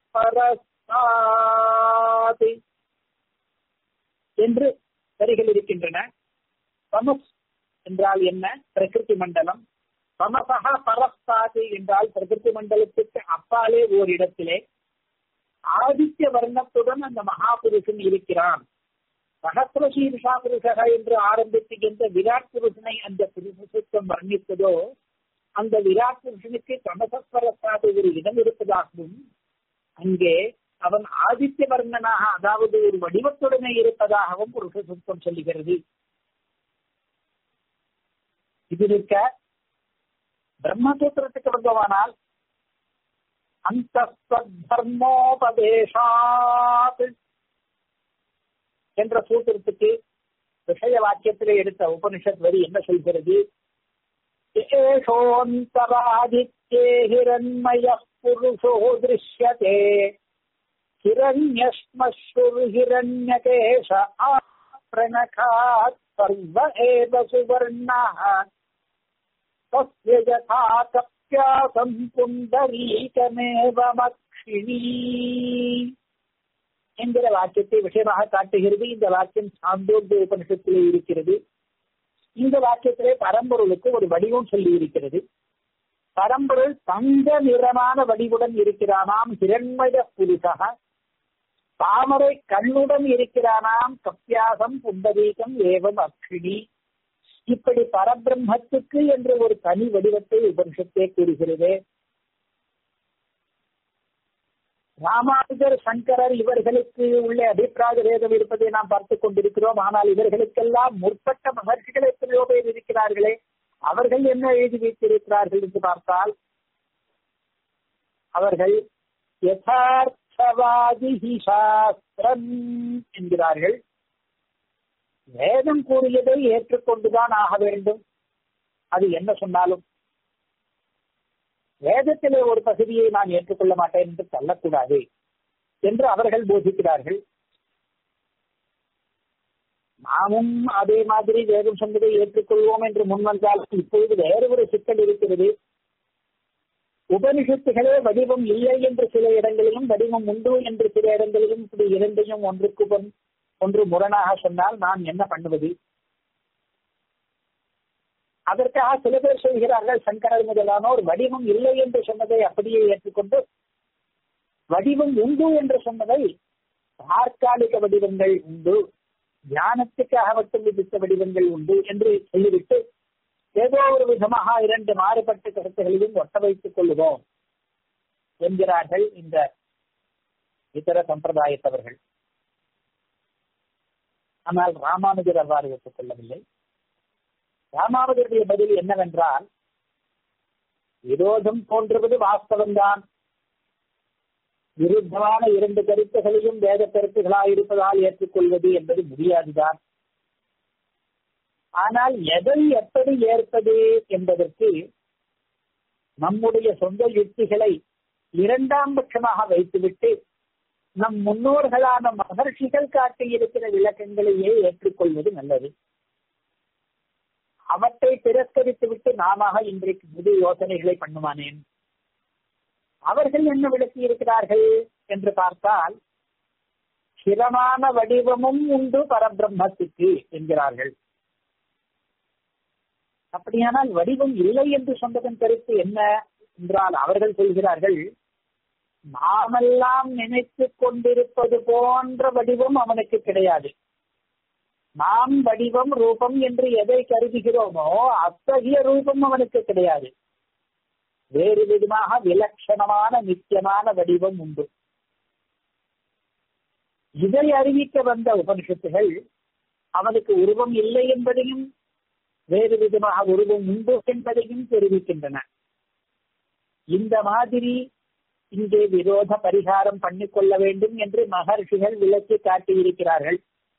பரஸ்தாதி என்று வரிகள் இருக்கின்றன சமஸ் என்றால் என்ன பிரகிருதி மண்டலம் சமசக பரஸ்தாதி என்றால் பிரகிருதி மண்டலத்துக்கு அப்பாலே ஓரிடத்திலே ஆதித்ய வர்ணத்துடன் அந்த மகாபுருஷன் இருக்கிறான் சகசிரசீர்ஷா புருஷக என்று ஆரம்பித்துகின்ற விராட் புருஷனை அந்த புருஷத்துவம் வர்ணித்ததோ அந்த விராட் புருஷனுக்கு சமசஸ்வரஸ்தாது ஒரு இடம் இருப்பதாகவும் அங்கே அவன் ஆதித்ய வர்ணனாக அதாவது ஒரு வடிவத்துடனே இருப்பதாகவும் புருஷ சுத்தம் சொல்லுகிறது இது இருக்க பிரம்மசூத்திரத்துக்கு வந்தவானால் அந்த தர்மோபதேசாத் என்ற சூத்திரத்துக்கு விஷய வாக்கியத்திலே எடுத்த உபனிஷத் வரி என்ன சொல்கிறது ஏஷோந்தராதித்யே ஹிரண்மய புருஷோ திருஷ்யதே हिरण्यश्मश्रुर्हिरण्यकेश प्रणखात् सर्व एव सुवर्णः तस्य यथा कप्यासम् पुण्डरीकमेव मक्षिणी என்கிற வாக்கியத்தை விஷயமாக காட்டுகிறது இந்த வாக்கியம் சாந்தோக்கிய உபனிஷத்திலே இருக்கிறது இந்த வாக்கியத்திலே பரம்பொருளுக்கு ஒரு வடிவம் சொல்லி இருக்கிறது பரம்பொருள் தங்க நிறமான வடிவுடன் இருக்கிறானாம் ஹிரண்மய புருஷக தாமரை கண்ணுடன் இருக்கிறானாம் கப்பியாசம் புண்டரீகம் ஏவம் அக்ஷினி இப்படி பரபிரம்மத்துக்கு என்று ஒரு தனி வடிவத்தை உபனிஷத்தே கூறுகிறது ராமானுஜர் சங்கரர் இவர்களுக்கு உள்ள அபிப்பிராய வேதம் இருப்பதை நாம் பார்த்துக் கொண்டிருக்கிறோம் ஆனால் இவர்களுக்கெல்லாம் முற்பட்ட மகர்ஷிகள் எத்தனையோ பேர் இருக்கிறார்களே அவர்கள் என்ன எழுதி வைத்திருக்கிறார்கள் என்று பார்த்தால் அவர்கள் யதார்த்தவாதி சாஸ்திரம் என்கிறார்கள் வேதம் கூறியதை ஏற்றுக்கொண்டுதான் ஆக வேண்டும் அது என்ன சொன்னாலும் வேதத்திலே ஒரு பகுதியை நான் ஏற்றுக்கொள்ள மாட்டேன் என்று சொல்லக்கூடாது என்று அவர்கள் போதிக்கிறார்கள் நாமும் அதே மாதிரி வேதம் சொன்னதை ஏற்றுக்கொள்வோம் என்று முன் வந்தால் இப்பொழுது வேறு ஒரு சிக்கல் இருக்கிறது உபனிஷத்துகளே வடிவம் இல்லை என்று சில இடங்களிலும் வடிவம் உண்டு என்று சில இடங்களிலும் இப்படி இரண்டையும் ஒன்றுக்கு ஒன்று முரணாக சொன்னால் நான் என்ன பண்ணுவது அதற்காக சில பேர் சொல்கிறார்கள் சங்கரர் முதலானோர் வடிவம் இல்லை என்று சொன்னதை அப்படியே ஏற்றுக்கொண்டு வடிவம் உண்டு என்று சொன்னதை தற்காலிக வடிவங்கள் உண்டு தியானத்துக்காக மட்டும் விதித்த வடிவங்கள் உண்டு என்று சொல்லிவிட்டு ஏதோ ஒரு விதமாக இரண்டு மாறுபட்ட கருத்துகளையும் ஒட்ட வைத்துக் கொள்ளுவோம் என்கிறார்கள் இந்த இதர சம்பிரதாயத்தவர்கள் ஆனால் ராமானுஜர் அவ்வாறு ஒப்புக்கொள்ளவில்லை ராமானுஜருடைய பதில் என்னவென்றால் விரோதம் தோன்றுவது வாஸ்தவம்தான் விருத்தமான இரண்டு கருத்துகளையும் வேத கருத்துகளாக இருப்பதால் ஏற்றுக்கொள்வது என்பது முடியாதுதான் ஆனால் எதை எப்படி ஏற்பது என்பதற்கு நம்முடைய சொந்த யுக்திகளை இரண்டாம் பட்சமாக வைத்துவிட்டு நம் முன்னோர்களான மகர்ஷிகள் காட்டியிருக்கிற விளக்கங்களையே ஏற்றுக்கொள்வது நல்லது அவற்றை திரஸ்கரித்து விட்டு நாம இன்றைக்கு புது யோசனைகளை பண்ணுவானேன் அவர்கள் என்ன விளக்கி இருக்கிறார்கள் என்று பார்த்தால் சிரமான வடிவமும் உண்டு பரபிரம்மத்துக்கு என்கிறார்கள் அப்படியானால் வடிவம் இல்லை என்று சொன்னதன் கருத்து என்ன என்றால் அவர்கள் சொல்கிறார்கள் நாமெல்லாம் நினைத்து கொண்டிருப்பது போன்ற வடிவம் அவனுக்கு கிடையாது நாம் வடிவம் ரூபம் என்று எதை கருதுகிறோமோ அத்தகைய ரூபம் அவனுக்கு கிடையாது வேறு விதமாக விலட்சணமான நித்தியமான வடிவம் உண்டு இதை அறிவிக்க வந்த உபனிஷத்துகள் அவனுக்கு உருவம் இல்லை என்பதையும் வேறு விதமாக உருவம் உண்டு என்பதையும் தெரிவிக்கின்றன இந்த மாதிரி இங்கே விரோத பரிகாரம் பண்ணிக்கொள்ள வேண்டும் என்று மகர்ஷிகள் விளக்கி காட்டியிருக்கிறார்கள்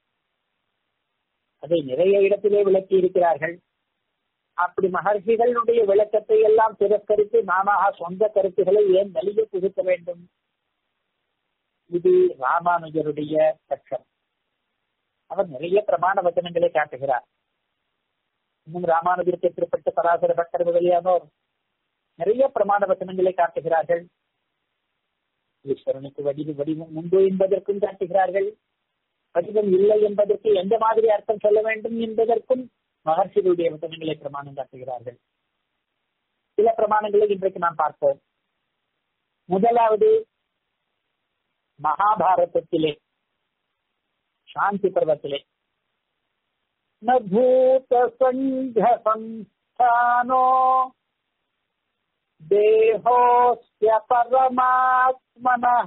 அதை நிறைய இடத்திலே விளக்கி இருக்கிறார்கள் அப்படி மகர்ஷிகளுடைய விளக்கத்தை எல்லாம் திரஸ்கரித்து நாம சொந்த கருத்துக்களை ஏன் வெளியே புகுத்த வேண்டும் இது ராமானுஜருடைய பட்சம் அவர் நிறைய பிரமாண வச்சனங்களை காட்டுகிறார் இன்னும் ராமானுஜருக்கு ஏற்பட்ட பராசர பட்டர் முதலியானோர் நிறைய பிரமாண வச்சனங்களை காட்டுகிறார்கள் ஈஸ்வரனுக்கு வடிவு வடிவம் உண்டு என்பதற்கும் காட்டுகிறார்கள் வடிவம் இல்லை என்பதற்கு எந்த மாதிரி அர்த்தம் சொல்ல வேண்டும் என்பதற்கும் மகர்ஷிகளுடைய வசனங்களை பிரமாணம் காட்டுகிறார்கள் சில பிரமாணங்களை இன்றைக்கு நாம் பார்ப்போம் முதலாவது மகாபாரதத்திலே சாந்தி பர்வத்திலே நூத சங்க சந்தானோ தேகோஸ்ய பரமாத்மனः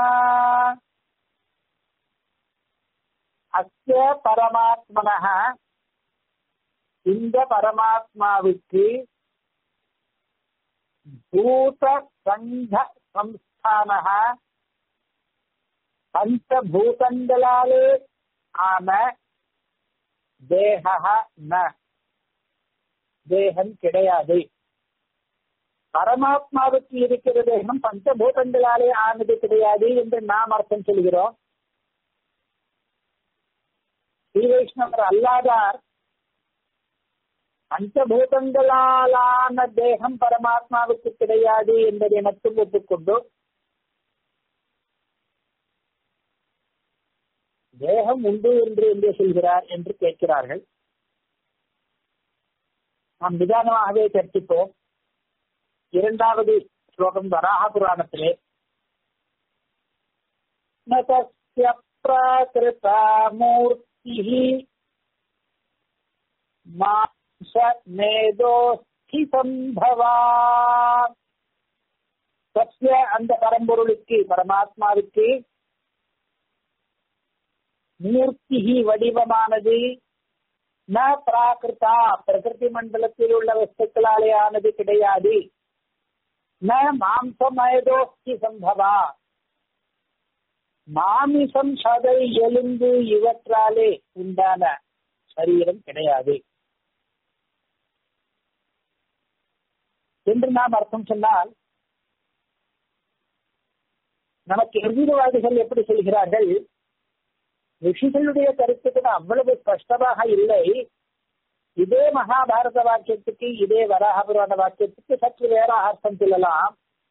அஸ்ய பரமாத்மனः இந்த பரமாத்மாவுக்கு பூத சங்க சம்ஸ்தான பஞ்சபூதங்களாலே ஆன தேக ந தேகம் கிடையாது பரமாத்மாவுக்கு இருக்கிற தேகம் பஞ்சபூதங்களாலே ஆனது கிடையாது என்று நாம் அர்த்தம் சொல்கிறோம் ஸ்ரீ வைஷ்ணவர் அல்லாதார் பஞ்சபூதங்களாலான தேகம் பரமாத்மாவுக்கு கிடையாது என்பதை மட்டும் ஒப்புக்கொண்டு தேகம் உண்டு என்று எங்கே சொல்கிறார் என்று கேட்கிறார்கள் நாம் நிதானமாகவே சர்ச்சிப்போம் இரண்டாவது ஸ்லோகம் வராக புராணத்திலே நதஸ்ய பிராகிருதா மூர்த்தி மாம்ச மேதோஸ்தி சம்பவா சத்ய அந்த பரம்பொருளுக்கு பரமாத்மாவுக்கு மூர்த்தி வடிவமானது ந பிராகிருதா பிரகிருதி மண்டலத்தில் உள்ள வஸ்துக்களாலே ஆனது கிடையாது ந மாம்சமயதோஸ்தி சம்பவா மாமிசம் சதை எலும்பு இவற்றாலே உண்டான சரீரம் கிடையாது என்று நாம் அர்த்தம் சொன்னால் நமக்கு எதிர்வாதிகள் எப்படி சொல்கிறார்கள் ரிஷிகளுடைய கருத்துக்கு அவ்வளவு ஸ்பஷ்டமாக இல்லை இதே மகாபாரத வாக்கியத்துக்கு இதே வராக புராண வாக்கியத்துக்கு சற்று வேற அர்த்தம் சொல்லலாம்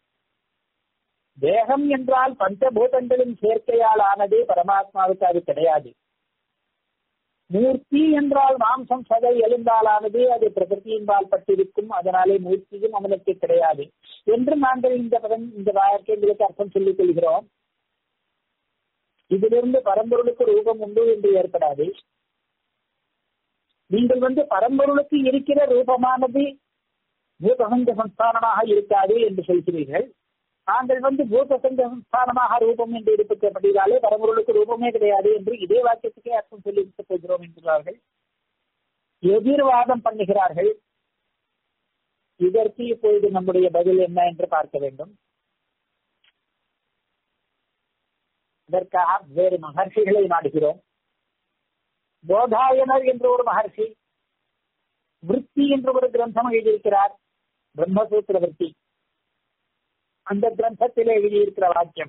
தேகம் என்றால் பஞ்சபூதங்களின் சேர்க்கையால் ஆனது பரமாத்மாவுக்கு அது கிடையாது மூர்த்தி என்றால் மாம்சம் சதை எலும்பாலானது அது பிரகிருத்தியின்பால் பட்டிருக்கும் அதனாலே மூர்த்தியும் அவனுக்கு கிடையாது என்று நாங்கள் இந்த பதம் இந்த வாக்கியங்களுக்கு அர்த்தம் சொல்லிக் கொள்கிறோம் இதிலிருந்து பரம்பொருளுக்கு ரூபம் உண்டு என்று ஏற்படாது நீங்கள் வந்து பரம்பொருளுக்கு இருக்கிற ரூபமானது பூதசங்க சம்ஸ்தானமாக இருக்காது என்று சொல்கிறீர்கள் நாங்கள் வந்து பூதசங்க சம்ஸ்தானமாக ரூபம் என்று இருப்பதாலே பரம்பொருளுக்கு ரூபமே கிடையாது என்று இதே வாக்கியத்துக்கே அர்த்தம் சொல்லி போகிறோம் என்கிறார்கள் எதிர்வாதம் பண்ணுகிறார்கள் இதற்கு இப்பொழுது நம்முடைய பதில் என்ன என்று பார்க்க வேண்டும் இதற்காக வேறு மகர்ஷிகளை நாடுகிறோம் போதாயனர் என்ற ஒரு மகர்ஷி விற்பி என்ற ஒரு கிரந்தம் எழுதியிருக்கிறார் பிரம்மசூத்திர விற்பி அந்த கிரந்தத்தில் எழுதியிருக்கிற வாக்கியம்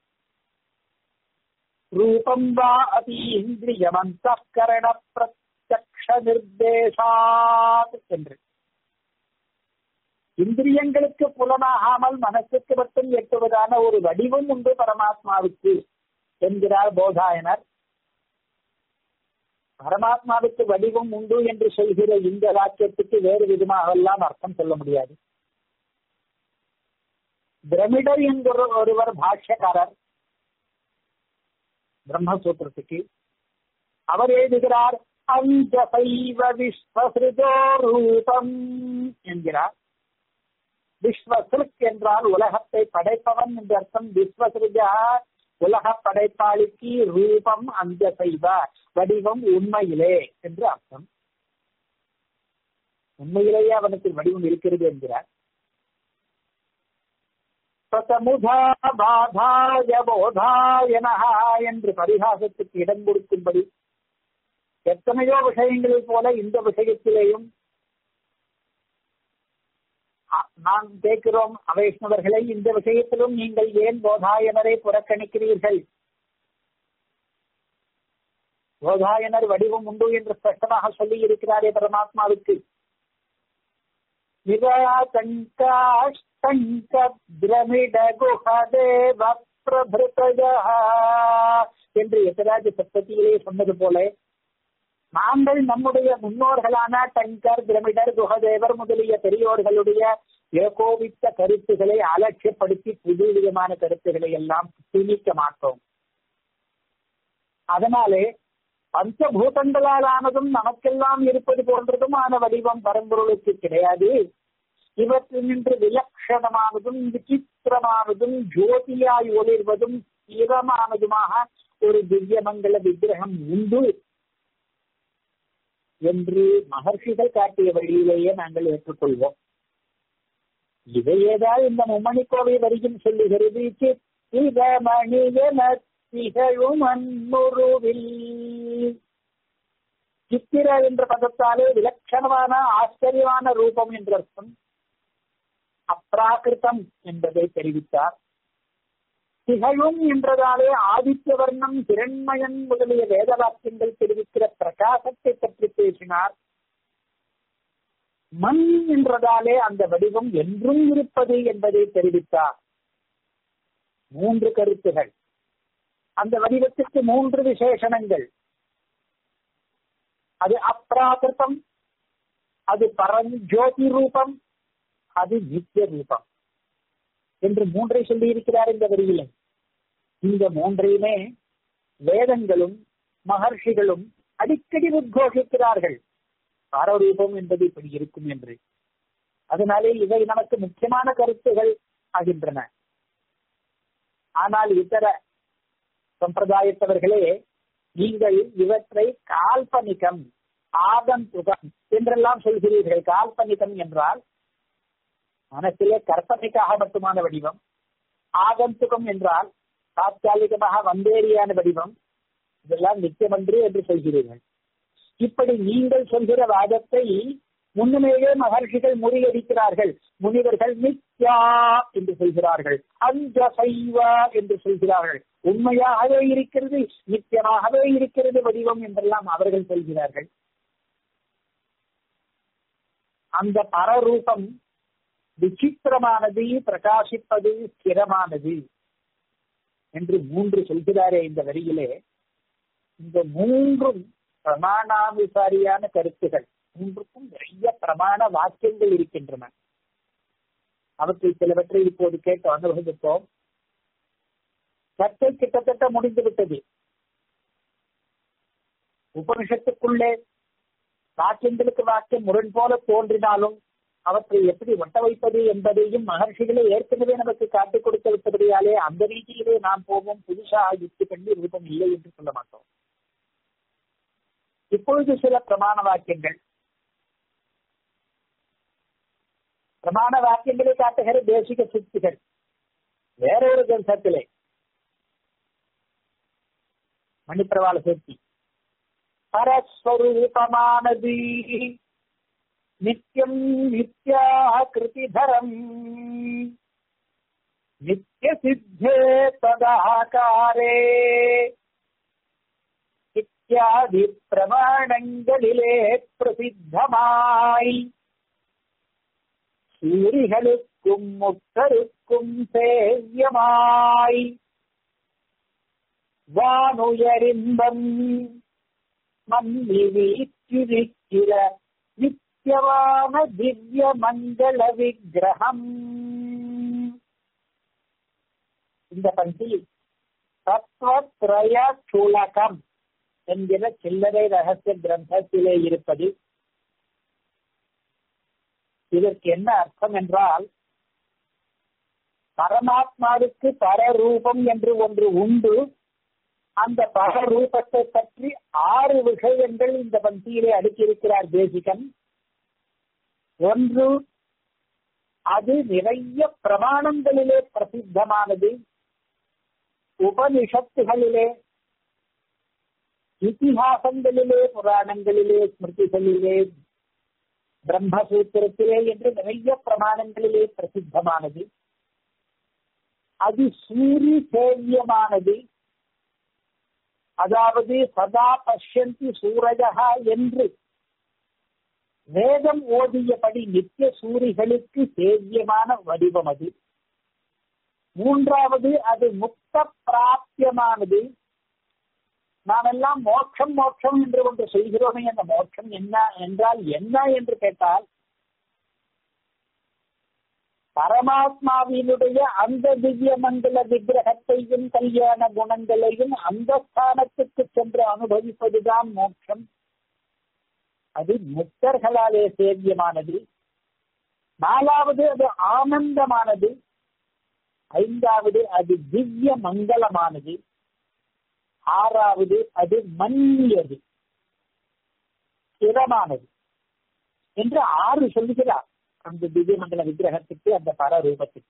ரூபம் வா அதீந்திரியமந்த கரண பிரத்யக்ஷ நிர்தேசாத் என்று இந்திரியங்களுக்கு புலனாகாமல் மனசுக்கு மட்டும் எட்டுவதான ஒரு வடிவம் உண்டு பரமாத்மாவுக்கு என்கிறார் போதாயனர் பரமாத்மாவுக்கு வடிவம் உண்டு என்று சொல்கிற இந்த வாக்கியத்துக்கு வேறு விதமாக எல்லாம் அர்த்தம் சொல்ல முடியாது பிரமிடர் என்கிற ஒருவர் பாஷ்யக்காரர் பிரம்மசூத்திரத்துக்கு அவர் எழுதுகிறார் அந்த சைவ விஸ்வசிருஜோ ரூபம் என்கிறார் விஸ்வசிருக் என்றால் உலகத்தை படைப்பவன் என்ற அர்த்தம் விஸ்வசிருஜா உலக படைப்பாளிக்கு ரூபம் அந்த செய்வ வடிவம் உண்மையிலே என்று அர்த்தம் உண்மையிலேயே அவனுக்கு வடிவம் இருக்கிறது என்கிறார் என்று பரிகாசத்துக்கு இடம் கொடுக்கும்படி எத்தனையோ விஷயங்களைப் போல இந்த விஷயத்திலேயும் நாம் கேட்கிறோம் அவைஷ்ணவர்களை இந்த விஷயத்திலும் நீங்கள் ஏன் போதாயனரை புறக்கணிக்கிறீர்கள் போதாயனர் வடிவம் உண்டு என்று ஸ்பஷ்டமாக சொல்லி இருக்கிறாரே பரமாத்மாவுக்கு என்று எத்தராஜ சப்தத்திலே சொன்னது போல நாங்கள் நம்முடைய முன்னோர்களான டங்கர் பிரமிடர் குஹதேவர் முதலிய பெரியோர்களுடைய ஏகோபித்த கருத்துக்களை அலட்சியப்படுத்தி புது விதமான கருத்துக்களை எல்லாம் திணிக்க மாட்டோம் அதனாலே பஞ்சபூதங்களால் ஆனதும் நமக்கெல்லாம் இருப்பது போன்றதுமான வடிவம் பரம்பொருளுக்கு கிடையாது இவற்றினின்று விலட்சணமானதும் விசித்திரமானதும் ஜோதியாய் ஒளிர்வதும் ஸ்திரமானதுமாக ஒரு திவ்யமங்கல விக்கிரகம் உண்டு என்று மகர்ஷிகள் காட்டிய வழியிலேயே நாங்கள் ஏற்றுக்கொள்வோம் இதையேதான் இந்த மும்மணி கோவை வரியும் சொல்லுகிறது சித்திரமணியன திகழும் அன்முருவில் சித்திர என்ற பதத்தாலே விலட்சணமான ஆச்சரியமான ரூபம் என்ற அர்த்தம் அப்ராகிருத்தம் என்பதை தெரிவித்தார் திகழும் என்றதாலே ஆதித்ய வர்ணம் திரண்மயன் முதலிய வேத வாக்கியங்கள் தெரிவிக்கிற பிரகாசத்தை பற்றி பேசினார் மண் என்றதாலே அந்த வடிவம் என்றும் இருப்பது என்பதை தெரிவித்தார் மூன்று கருத்துகள் அந்த வடிவத்திற்கு மூன்று விசேஷணங்கள் அது அப்ராகிருத்தம் அது பரஞ்சோதி ரூபம் அது நித்திய ரூபம் என்று மூன்றை சொல்லி இருக்கிறார் இந்த வரியிலே இந்த மூன்றையுமே வேதங்களும் மகர்ஷிகளும் அடிக்கடி உத்கோஷிக்கிறார்கள் பாரரூபம் என்பது இப்படி இருக்கும் என்று அதனாலே இவை நமக்கு முக்கியமான கருத்துகள் ஆகின்றன ஆனால் இதர சம்பிரதாயத்தவர்களே நீங்கள் இவற்றை கால்பனிகம் ஆகந்துகம் என்றெல்லாம் சொல்கிறீர்கள் கால்பனிகம் என்றால் மனசிலே கற்பனைக்காக மட்டுமான வடிவம் ஆகந்துகம் என்றால் தாற்காலிகமாக வந்தேறியான வடிவம் இதெல்லாம் நித்தியமன்று என்று சொல்கிறீர்கள் இப்படி நீங்கள் சொல்கிற வாதத்தை முன்னுமேயே மகர்ஷிகள் முறியடிக்கிறார்கள் முனிவர்கள் நித்யா என்று சொல்கிறார்கள் அந்த சைவா என்று சொல்கிறார்கள் உண்மையாகவே இருக்கிறது நித்தியமாகவே இருக்கிறது வடிவம் என்றெல்லாம் அவர்கள் சொல்கிறார்கள் அந்த பரரூபம் விசித்திரமானது பிரகாசிப்பது ஸ்திரமானது என்று மூன்று சொல்கிறாரே இந்த வரியிலே இந்த மூன்றும் பிரமாணானுசாரியான கருத்துகள் மூன்றுக்கும் நிறைய பிரமாண வாக்கியங்கள் இருக்கின்றன அவற்றில் சிலவற்றை இப்போது கேட்டு அனுபவிப்போம் சர்ச்சை கிட்டத்தட்ட முடிந்து விட்டது உபனிஷத்துக்குள்ளே வாக்கியங்களுக்கு வாக்கியம் முரண் போல தோன்றினாலும் அவற்றை எப்படி ஒட்ட வைப்பது என்பதையும் மகர்ஷிகளே ஏற்கனவே நமக்கு காட்டிக் கொடுத்து விட்டபடியாலே அந்த ரீதியிலே நாம் போவோம் புதுசாக யுக்தி பண்ணி ரூபம் இல்லை என்று சொல்ல மாட்டோம் இப்பொழுது சில பிரமாண வாக்கியங்கள் பிரமாண வாக்கியங்களை காட்டுகிற தேசிக சுத்திகள் வேறொரு கிரந்தத்திலே மணிப்பிரவாள சேர்த்தி பரஸ்வரூபமானது நித்தியம் நித்யாக கிருதிதரம் நித்திய சித்தே ததாகாரே இத்தியாதி பிரமாணங்களிலே பிரசித்தமாய் சூரிகளுக்கும் முத்தருக்கும் சேவியமாய் வானுயரின்பம் மன்னி வீற்றிருக்கிற நித்தியமான திவ்ய மங்கள விக்கிரகம் இந்த பந்தி தத்துவத்ரய சுலகம் என்கிற சில்லறை ரகசிய கிரந்தத்திலே இருப்பது இதற்கு என்ன அர்த்தம் என்றால் பரமாத்மாவுக்கு பரரூபம் என்று ஒன்று உண்டு அந்த பரரூபத்தை பற்றி ஆறு விஷயங்கள் இந்த பந்தியிலே அடுக்கியிருக்கிறார் தேசிகன் ஒன்று அது நிறைய பிரமாணங்களிலே பிரசித்தமானது உபனிஷத்துகளிலே இத்திஹாசங்களிலே புராணங்களிலே ஸ்மிருதிகளிலே பிரம்மசூத்திரத்திலே என்று நிறைய பிரமாணங்களிலே பிரசித்தமானது அது சூரி சேவியமானது அதாவது சதா பஷ்யந்தி சூரஜகா என்று வேதம் ஓதியபடி நித்திய சூரிகளுக்கு சேவியமான வடிவம் அது மூன்றாவது அது முக்த பிராப்தியமானது நாம் எல்லாம் மோட்சம் மோட்சம் என்று ஒன்று செய்கிறோமே அந்த மோட்சம் என்ன என்றால் என்ன என்று கேட்டால் பரமாத்மாவினுடைய அந்த திவ்ய மங்கள விக்கிரகத்தையும் கல்யாண குணங்களையும் அந்த ஸ்தானத்துக்கு சென்று அனுபவிப்பதுதான் மோட்சம் அது முக்தர்களாலே சேவியமானது நாலாவது அது ஆனந்தமானது ஐந்தாவது அது திவ்ய மங்களமானது ஆறாவது அது மன்னியது ஸ்திரமானது என்று ஆறு சொல்லுகிறார் அந்த திவ்யமண்டல விக்கிரகத்துக்கு அந்த பரரூபத்துக்கு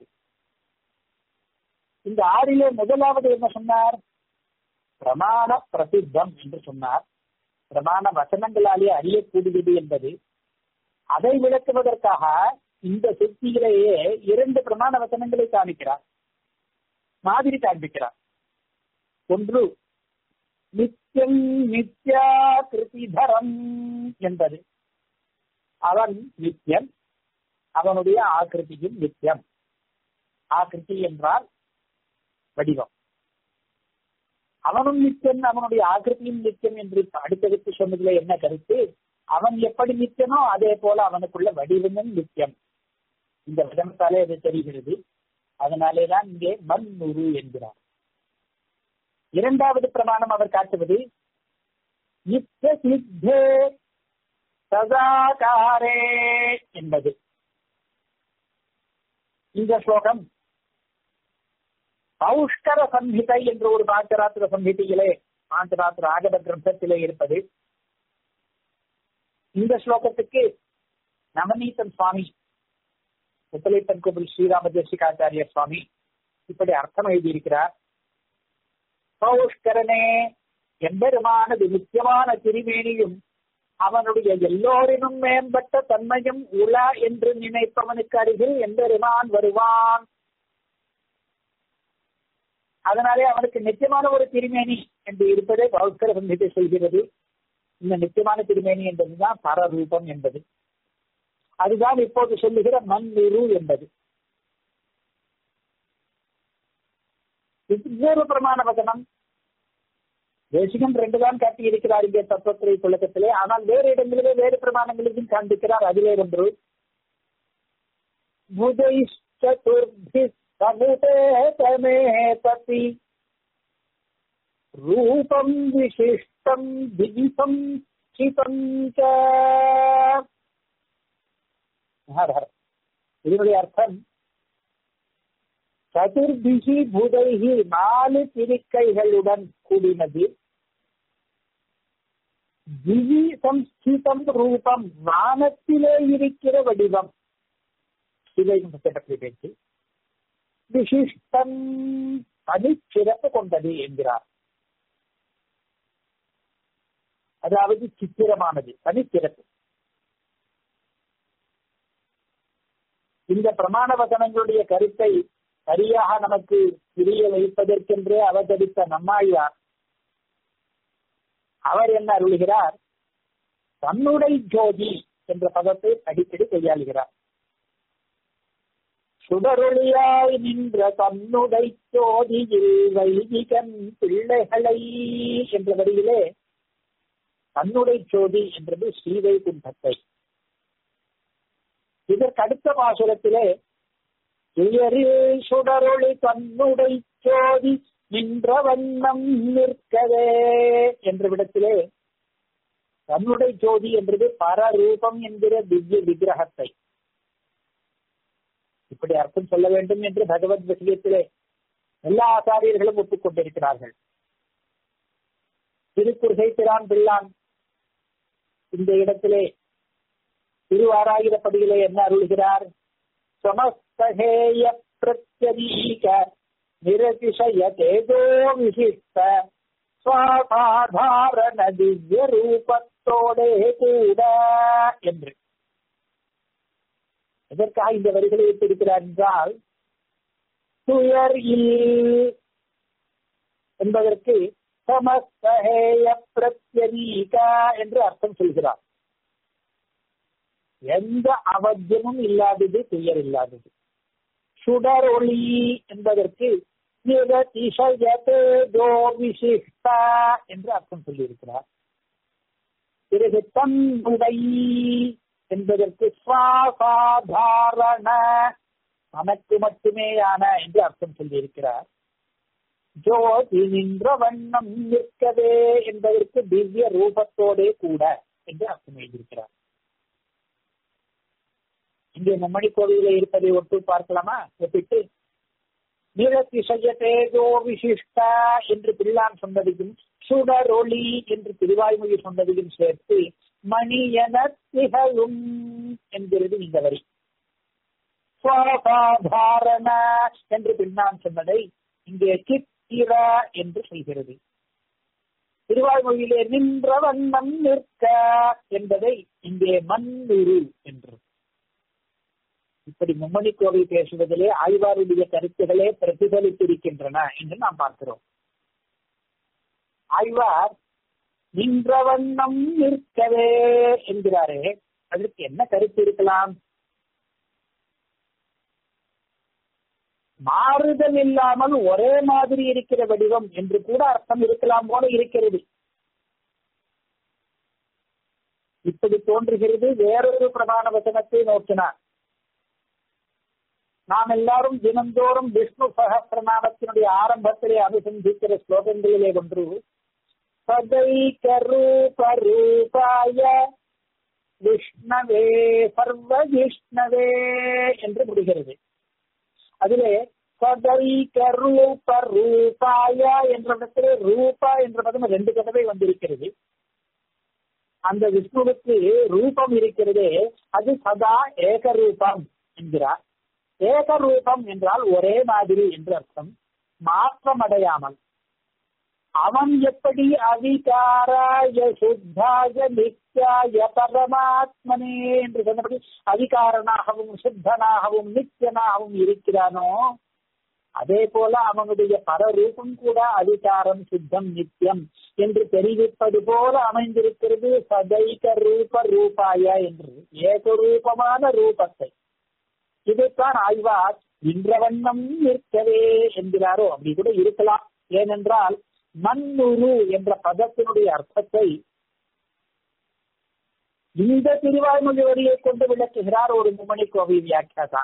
இந்த ஆறிலே முதலாவது என்ன சொன்னார் பிரமாண பிரசித்தம் என்று சொன்னார் பிரமாண வசனங்களாலே அறியக்கூடியது என்பது அதை விளக்குவதற்காக இந்த சுத்தியிலேயே இரண்டு பிரமாண வசனங்களை காமிக்கிறார் மாதிரி காண்பிக்கிறார் ஒன்று நித்தியம் நித்யா கிருதிதரம் என்பது அவன் நித்தியம் அவனுடைய ஆக்கிருதியும் நித்தியம் ஆக்கிருதி என்றால் வடிவம் அவனும் நித்தியம் அவனுடைய ஆக்கிருத்தியும் நித்தியம் என்று அடுத்தடுத்து சொன்னதுல என்ன கருத்து அவன் எப்படி நித்தியனோ அதே போல அவனுக்குள்ள வடிவமும் நித்தியம் இந்த விதத்தாலே அது தெரிகிறது அதனாலேதான் இங்கே மண்ணுரு என்கிறார் இரண்டாவது பிரமாணம் அவர் காட்டுவது நித்திய சித்தே சதாகாரே என்பது இந்த ஸ்லோகம் பௌஷ்கர சம்ஹிதை என்ற ஒரு பாஞ்சராத்திர சம்ஹிதையிலே பாஞ்சராத்திர ஆகத கிரந்தத்திலே இருப்பது இந்த ஸ்லோகத்துக்கு நவநீதன் சுவாமி முத்தலைப்பன் கோவில் ஸ்ரீராம தேசிகாச்சாரிய சுவாமி இப்படி அர்த்தம் எழுதியிருக்கிறார் பௌஷ்கரனே எம்பெருமானது முக்கியமான திருமேனியும் அவனுடைய எல்லோரினும் மேம்பட்ட தன்மையும் உல என்று நினைப்பவனுக்கு அருகில் எம்பெருமான் வருவான் அதனாலே அவனுக்கு நிச்சயமான ஒரு திருமேனி என்று இருப்பதை பௌத்தர சங்கீதை சொல்கிறது இந்த நிச்சயமான திருமேனி என்பதுதான் பரரூபம் என்பது அதுதான் இப்போது சொல்லுகிற மண்ணிரு என்பது இன்னொரு பிரமாண வசனம் தேசிகம் ரெண்டு தான் காட்டி இருக்கிறார் இங்கே தத்துவத்துறை புழக்கத்திலே ஆனால் வேறு இடங்களிலே வேறு பிரமாணங்களிலும் காண்பிக்கிறார் அதிலே ஒன்று புதைஷ்டதுர்பி சமுதேதமே பதி ரூபம் விசிஷ்டம் திவிசம் சிதம் இதனுடைய அர்த்தம் சதுர்பிகி புதைகி நாலு திருக்கைகளுடன் கூடினது திவி சம்ஸ்கிதம் ரூபம் வானத்திலே இருக்கிற வடிவம் இதை பற்றி பேச்சு விசிஷ்டம் தனிச்சிறப்பு கொண்டது என்கிறார் அதாவது சித்திரமானது தனிச்சிறப்பு இந்த பிரமாண வசனங்களுடைய கருத்தை சரியாக நமக்கு புரிய வைப்பதற்கென்றே அவதரித்த நம்மாழ்வார் அவர் என்ன அருள்கிறார் தன்னுடை ஜோதி என்ற பதத்தை அடிக்கடி கையாளுகிறார் சுடரொளியாய் நின்ற தன்னுடை ஜோதியில் வைதிகன் பிள்ளைகளை என்ற வரியிலே தன்னுடை ஜோதி என்றது ஸ்ரீவை குண்டத்தை இதற்கு அடுத்த பாசுரத்திலே உயரில் சுடரொளி தன்னுடை ஜோதி நின்ற வண்ணம் நிற்கவே என்ற விடத்திலே தன்னுடை ஜோதி என்றது பரரூபம் என்கிற திவ்ய விக்கிரகத்தை இப்படி அர்த்தம் சொல்ல வேண்டும் என்று பகவத் விஷயத்திலே எல்லா ஆசாரியர்களும் ஒப்புக்கொண்டிருக்கிறார்கள் திருக்குறுகை பிரான் பிள்ளான் இந்த இடத்திலே திருவாராயிரப்படியிலே என்ன அருள்கிறார் சமஸ்தேய பிரத்யதீக நிரதிசய தேஜோ விசிஷ்ட சுவாசாதாரண திவ்ய ரூபத்தோடே கூட என்று எதற்காக இந்த வரிகளை வைத்திருக்கிறார் என்றால் துயர் இல் என்பதற்கு சமஸ்தேய பிரத்யதீக என்று அர்த்தம் சொல்கிறார் எந்த அவத்தியமும் இல்லாதது துயர் இல்லாதது சுடர் ஒளி என்பதற்கு விசிஷ்டா என்று அர்த்தம் சொல்லியிருக்கிறார் பிறகு தன்னுடை என்பதற்கு சுவாசாதாரண தனக்கு மட்டுமேயான என்று அர்த்தம் சொல்லியிருக்கிறார் ஜோதி நின்ற வண்ணம் நிற்கவே என்பதற்கு திவ்ய ரூபத்தோடே கூட என்று அர்த்தம் எழுதியிருக்கிறார் இங்கே மும்மணி கோவிலில் இருப்பதை ஒட்டு பார்க்கலாமா ஒப்பிட்டு நிறத்திசைய தேஜோ விசிஷ்டா என்று பிள்ளான் சொன்னதையும் சுடரொளி என்று திருவாய்மொழி சொன்னதையும் சேர்த்து மணி என திகழும் என்கிறது இந்த வரி சுவாசாதாரண என்று பின்னான் சொன்னதை இங்கே சித்திர என்று சொல்கிறது திருவாய்மொழியிலே நின்ற வண்ணம் நிற்க என்பதை இங்கே மண்ணுரு என்று இப்படி மும்மணி கோவை பேசுவதிலே ஆய்வாருடைய கருத்துகளே பிரதிபலித்திருக்கின்றன என்று நாம் பார்க்கிறோம் ஆய்வார் நின்ற வண்ணம் நிற்கவே என்கிறாரே அதற்கு என்ன கருத்து இருக்கலாம் மாறுதல் இல்லாமல் ஒரே மாதிரி இருக்கிற வடிவம் என்று கூட அர்த்தம் இருக்கலாம் போல இருக்கிறது இப்படி தோன்றுகிறது வேறொரு பிரதான வசனத்தை நோக்கினார் நாம் எல்லாரும் தினந்தோறும் விஷ்ணு சகசிரநாமத்தினுடைய ஆரம்பத்திலே அனுசந்திக்கிற ஸ்லோகங்களிலே ஒன்று சதைக ரூப ரூபாய விஷ்ணவே சர்வ விஷ்ணவே என்று முடிகிறது அதிலே சதைக ரூப ரூபாய என்ற இடத்திலே ரூபா என்ற பதம் ரெண்டு தடவை வந்திருக்கிறது அந்த விஷ்ணுவுக்கு ரூபம் இருக்கிறதே அது சதா ஏகரூபம் என்கிறார் ஏகரூபம் என்றால் ஒரே மாதிரி என்று அர்த்தம் மாற்றம் அடையாமல் அவன் எப்படி அதிகாராய சுத்தாய நித்யாய பரமாத்மனே என்று சொன்னபடி அதிகாரனாகவும் சுத்தனாகவும் நித்தியனாகவும் இருக்கிறானோ அதே போல அவனுடைய பரரூபம் கூட அதிகாரம் சித்தம் நித்தியம் என்று தெரிவிப்பது போல அமைந்திருக்கிறது சதைக ரூப ரூபாய என்று ஏகரூபமான ரூபத்தை இதைத்தான் ஆய்வார் இன்ற வண்ணம் நிற்கவே என்கிறாரோ அப்படி கூட இருக்கலாம் ஏனென்றால் மண்ணுரு என்ற பதத்தினுடைய அர்த்தத்தை இந்த திருவாய்மொழி வரியை கொண்டு விளக்குகிறார் ஒரு மும்மணி கோவை வியாக்கியாதா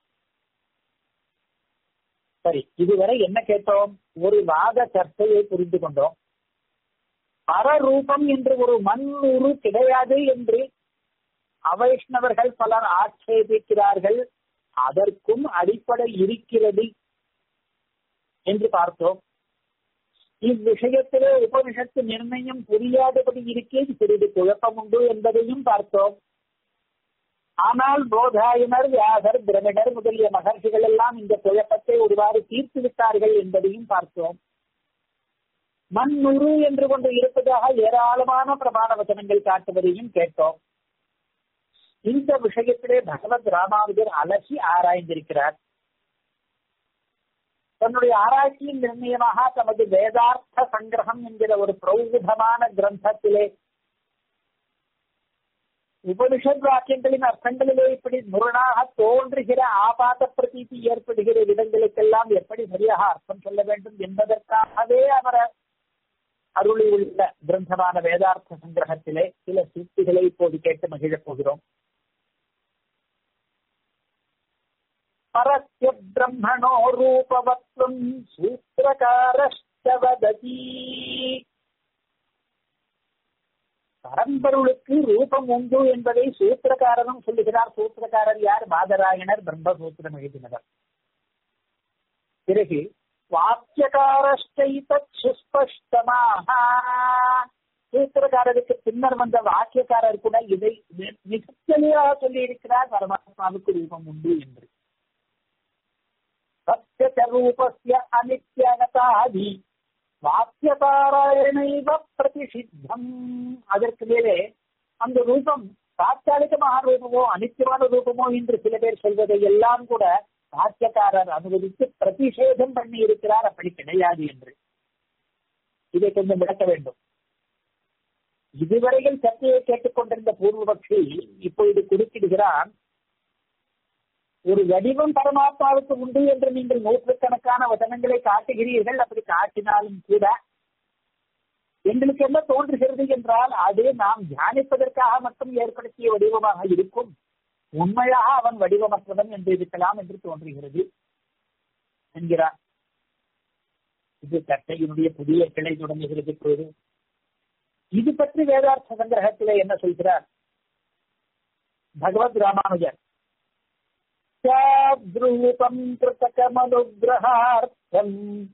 சரி இதுவரை என்ன கேட்டோம் ஒரு வாத சர்ச்சையை புரிந்து கொண்டோம் பரரூபம் என்று ஒரு மண்ணுரு கிடையாது என்று அவைஷ்ணவர்கள் பலர் ஆட்சேபிக்கிறார்கள் அதற்கும் அடிப்படை இருக்கிறது என்று பார்த்தோம் இவ்விஷயத்திலே உபனிஷத்து நிர்ணயம் புரியாதபடி இருக்கே சிறிது குழப்பம் உண்டு என்பதையும் பார்த்தோம் ஆனால் போதாயனர் வியாசர் பிரமிடர் முதலிய மகர்ஷிகள் எல்லாம் இந்த குழப்பத்தை ஒருவாறு தீர்த்து விட்டார்கள் என்பதையும் பார்த்தோம் மண்ணுரு என்று கொண்டு இருப்பதாக ஏராளமான பிரமாண வசனங்கள் காட்டுவதையும் கேட்டோம் இந்த விஷயத்திலே பகவத் ராமானுஜர் அலசி ஆராய்ந்திருக்கிறார் தன்னுடைய ஆராய்ச்சியின் நிர்ணயமாக தமது வேதார்த்த சங்கிரகம் என்கிற ஒரு பிரௌதமான கிரந்தத்திலே உபனிஷத் வாக்கியங்களின் அர்த்தங்களிலே இப்படி முரணாக தோன்றுகிற ஆபாத பிரதீதி ஏற்படுகிற இடங்களுக்கெல்லாம் எப்படி சரியாக அர்த்தம் சொல்ல வேண்டும் என்பதற்காகவே அவர் அருளி உள்ள கிரந்தமான வேதார்த்த சங்கிரகத்திலே சில சூக்திகளை இப்போது கேட்டு மகிழப் போகிறோம் பரஸ்ய பிரம்மணோ ரூபவத்வம் சூத்திரகாரஸ்ட வததி பரம்பொருளுக்கு ரூபம் உண்டு என்பதை சூத்திரக்காரனும் சொல்லுகிறார் சூத்திரக்காரர் யார் பாதராயணர் பிரம்மசூத்திரம் எழுதினவர் பிறகு வாக்கியகாரஸ்டைதத் சுஸ்பஷ்டமாக சூத்திரக்காரருக்கு பின்னர் வந்த வாக்கியக்காரர் கூட இதை மிக தெளிவாக சொல்லி இருக்கிறார் பரமாத்மாவுக்கு ரூபம் உண்டு என்று சத்திய ரூபஸ்ய அனித்யகதாதி வாக்கியபாராயணைவ பிரதிஷித்தம் அதற்கு மேலே அந்த ரூபம் தாற்காலிகமான ரூபமோ அனித்தியமான ரூபமோ என்று சில பேர் சொல்வதை எல்லாம் கூட வாக்கியக்காரர் அனுமதித்து பிரதிஷேதம் பண்ணி இருக்கிறார் அப்படி கிடையாது என்று இதை கொஞ்சம் விளக்க வேண்டும் இதுவரையில் சர்ச்சையை கேட்டுக்கொண்டிருந்த பூர்வபக்ஷி இப்பொழுது குறுக்கிடுகிறான் ஒரு வடிவம் பரமாத்மாவுக்கு உண்டு என்று நீங்கள் நூற்றுக்கணக்கான வசனங்களை காட்டுகிறீர்கள் அப்படி காட்டினாலும் கூட எங்களுக்கு என்ன தோன்றுகிறது என்றால் அது நாம் தியானிப்பதற்காக மட்டும் ஏற்படுத்திய வடிவமாக இருக்கும் உண்மையாக அவன் வடிவமற்றவன் என்று இருக்கலாம் என்று தோன்றுகிறது என்கிறார் இது சர்ச்சையினுடைய புதிய கிளை தொடங்குகிறது இப்பொழுது இது பற்றி வேதார்த்த சங்கிரகத்திலே என்ன சொல்கிறார் பகவத் ராமானுஜர் ्रूपम् कृतकमनुग्रहार्थम्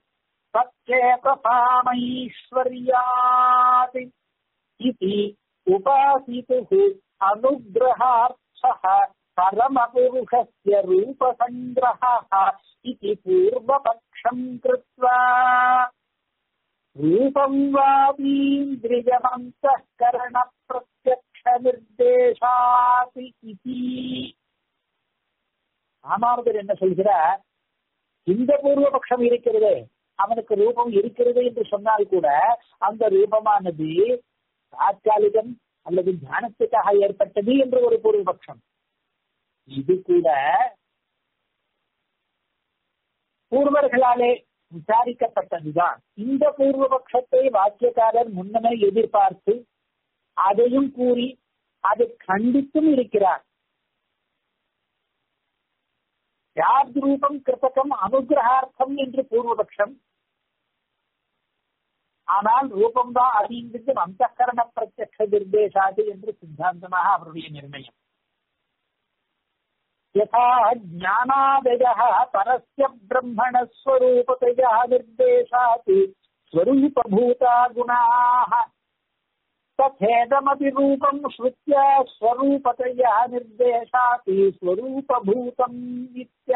सक्षेपसामैश्वर्यात् इति उपासितुः अनुग्रहार्थः परमपुरुषस्य रूपसङ्ग्रहः इति पूर्वपक्षम् कृत्वा रूपम् वापीन्द्रियमन्तःकरणप्रत्यक्षनिर्देशात् इति ராமானுஜர் என்ன சொல்கிறார் இந்த பூர்வபக்ஷம் இருக்கிறது அவனுக்கு ரூபம் இருக்கிறது என்று சொன்னால் கூட அந்த ரூபமானது தாற்காலிகம் அல்லது தியானத்துக்காக ஏற்பட்டது என்று ஒரு பூர்வபக்ஷம் இது கூட பூர்வர்களாலே விசாரிக்கப்பட்டதுதான் இந்த பூர்வபக்ஷத்தை வாக்கியக்காரர் முன்னமே எதிர்பார்த்து அதையும் கூறி அதை கண்டித்தும் இருக்கிறார் யாத்ரூபம் கிருத்தகம் அனுகிரகார்த்தம் என்று பூர்வபக்ஷம் ஆனால் ரூபம்தான் அறிந்தது அந்தகரண பிரத்யக்ஷ நிர்தேசாது என்று சித்தாந்தமாக அவருடைய நிர்ணயம் யதா ஞானாதய பரஸ்ய பிரம்மணஸ்வரூபதயா நிர்தேசாத் ஸ்வரூபூதா குணாः तथेदमपि रूपम् श्रुत्या स्वरूपतया निर्देशाति स्वरूपभूतम्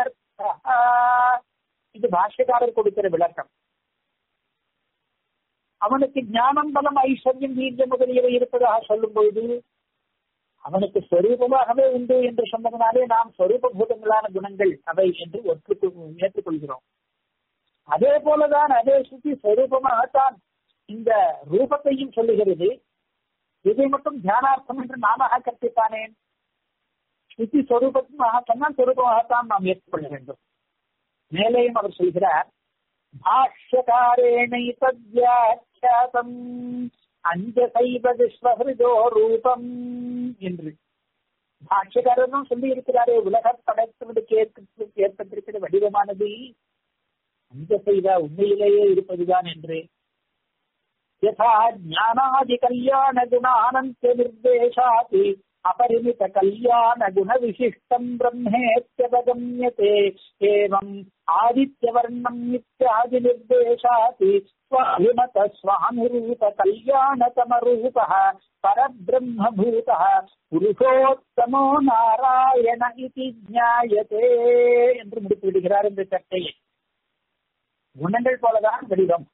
இத்தியர்த்தः இது பாஷ்யக்காரர் கொடுக்கிற விளக்கம் அவனுக்கு ஞானம் பலம் ஐஸ்வர்யம் வீரியம் முதலியவை இருப்பதாக சொல்லும் பொழுது அவனுக்கு ஸ்வரூபமாகவே உண்டு என்று சொன்னதனாலே நாம் ஸ்வரூபபூதங்களான குணங்கள் அவை என்று ஒற்றுக்கு ஏற்றுக்கொள்கிறோம் அதே போலதான் அதே சுத்தி ஸ்வரூபமாகத்தான் இந்த ரூபத்தையும் சொல்லுகிறது இதை மட்டும் தியானார்த்தம் என்று நாமாக கற்பித்தானேன் ஸ்ருதி ஸ்வரூபமாக சொன்னால் ஸ்வரூபமாகத்தான் நாம் ஏற்றுக்கொள்ள வேண்டும் மேலேயும் அவர் சொல்கிறார் பாஷ்யகாரேணை தத்யாட்சாதம் அஞ்சசைவ விஸ்வஹிருதோ ரூபம் என்று பாஷ்யக்காரனும் சொல்லி இருக்கிறாரே உலக படைத்தவனுக்கு ஏற்பட்டிருக்கிற வடிவமானது அஞ்சசைவ உண்மையிலேயே இருப்பதுதான் என்று யதா ஞானாதி கல்யாண குணானந்த நிர்தேசாதி अपरिमित कल्याण गुण विशिष्टम ब्रह्मेत्यवगम्यते एवं आदित्यवर्णम इत्यादि निर्देशाति स्वाभिमत स्वानुरूप कल्याणतमरूपः परब्रह्मभूतः புருஷோத்தமோ நாராயண இது ஞாயத்தே என்று முடித்து விடுகிறார் இந்த சட்டையை குணங்கள் போலதான் வடிவம்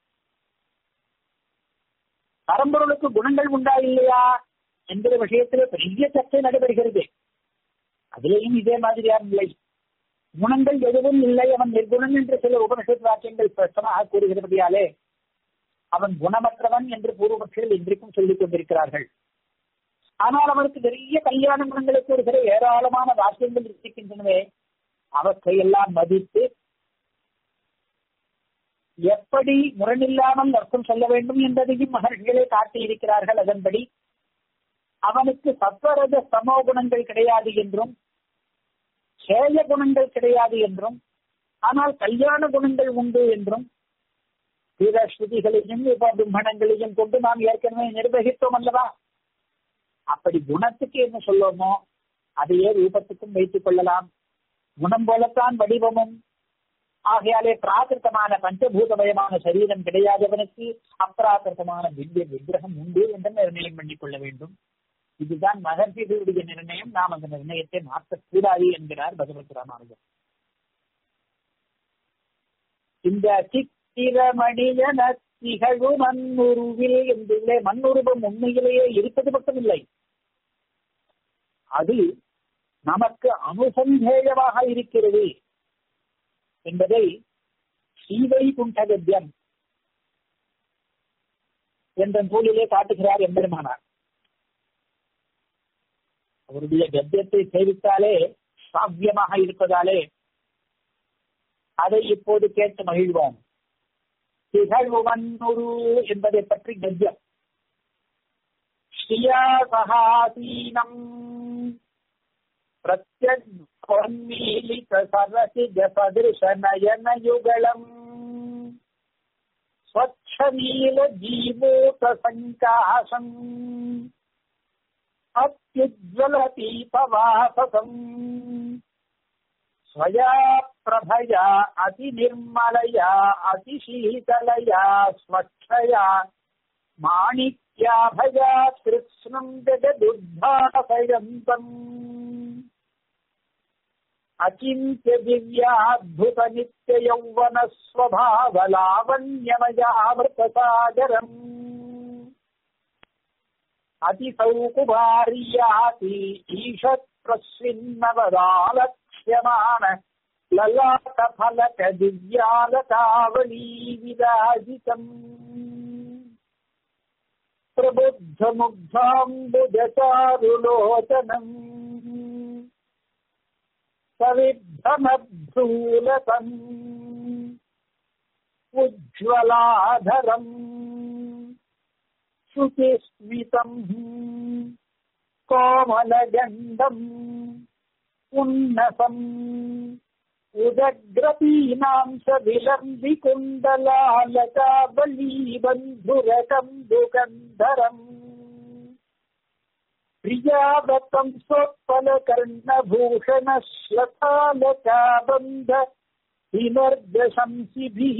பரம்பொருளுக்கு குணங்கள் உண்டா இல்லையா என்கிற விஷயத்திலே பெரிய சர்ச்சை நடைபெறுகிறது அதிலேயும் இதே மாதிரியான நிலை குணங்கள் எதுவும் இல்லை அவன் நிர்குணன் என்று சில உபனிஷத் வாக்கியங்கள் ஸ்பஷ்டமாக கூறுகிறபடியாலே அவன் குணமற்றவன் என்று பூர்வபட்சிகள் இன்றைக்கும் சொல்லிக் கொண்டிருக்கிறார்கள் ஆனால் அவனுக்கு நிறைய கல்யாண குணங்களை கூறுகிற ஏராளமான வாக்கியங்கள் இருக்கின்றனவே அவற்றை எல்லாம் மதித்து எப்படி முரணில்லாமல் அர்த்தம் சொல்ல வேண்டும் என்பதையும் மகர்ஷிகளே காட்டியிருக்கிறார்கள் அதன்படி அவனுக்கு சத்வரஜ சமோ குணங்கள் கிடையாது என்றும் சேய குணங்கள் கிடையாது என்றும் ஆனால் கல்யாண குணங்கள் உண்டு என்றும் பிற ஸ்ருதிகளையும் உபபிம்பனங்களையும் கொண்டு நாம் ஏற்கனவே நிர்வகித்தோம் அல்லவா அப்படி குணத்துக்கு என்ன சொல்லுவோமோ அதையே ரூபத்துக்கும் வைத்துக் கொள்ளலாம் குணம் போலத்தான் வடிவமும் ஆகையாலே பிராகிருத்தமான பஞ்சபூதமயமான சரீரம் கிடையாதவனுக்கு அப்பிராகிருத்தமான திவ்ய விக்கிரகம் உண்டு என்று நிர்ணயம் பண்ணிக் கொள்ள வேண்டும் இதுதான் மகர்ஷிகளுடைய நிர்ணயம் நாம் அந்த நிர்ணயத்தை மாற்றக்கூடாது என்கிறார் பகவத் ராமானுஜர் இந்த சித்திரமணியன திகழு மண்ணுருவில் என்றுள்ளே மண்ணுருவம் உண்மையிலேயே இருப்பது மட்டுமில்லை அது நமக்கு அனுசந்தேயமாக இருக்கிறது என்பதை ஸ்ரீவை குண்டகத்தியம் என்ற நூலிலே காட்டுகிறார் எம்பெருமானார் அவருடைய கத்தியத்தை சேவித்தாலே சாவியமாக இருப்பதாலே அதை இப்போது கேட்டு மகிழ்வோம் திகழ்வன்னுரு என்பதை பற்றி கத்தியம் ஸ்ரீயா சகாசீனம் பிரத்யன்மீலித சரசிஜ சதிருஷ நயன யுகலம் ஸ்வச்சநீல ஜீவோத சங்காசம் अत्युज्ज्वलतीपवाससम् स्वया प्रभया अतिनिर्मलया अतिशीतलया स्वच्छया माणिक्याभया कृत्स्नम् जगदुद्भासयन्तम् अचिन्त्य दिव्याद्भुत नित्ययौवन स्वभावलावण्यमयामृतसागरम् अतिसौकुभार्याति ईषत्प्रस्विन्नवदालक्ष्यमाण ललाटफलक दिव्यालकावली विराजितम् प्रबुद्धमुग्धाम्बुजचारुलोचनम् सविद्धमभ्रूलकम् उज्ज्वलाधरम् शुचिस्मितम् कोमलगण्डम् उन्नसम् उदग्रपीनाम् स विलम्बिकुण्डलालकाबलीबन्धुरकम् दुकन्धरम् प्रियावतम् स्वत्पलकर्णभूषणश्लथालकाबन्ध विमर्दशंसिभिः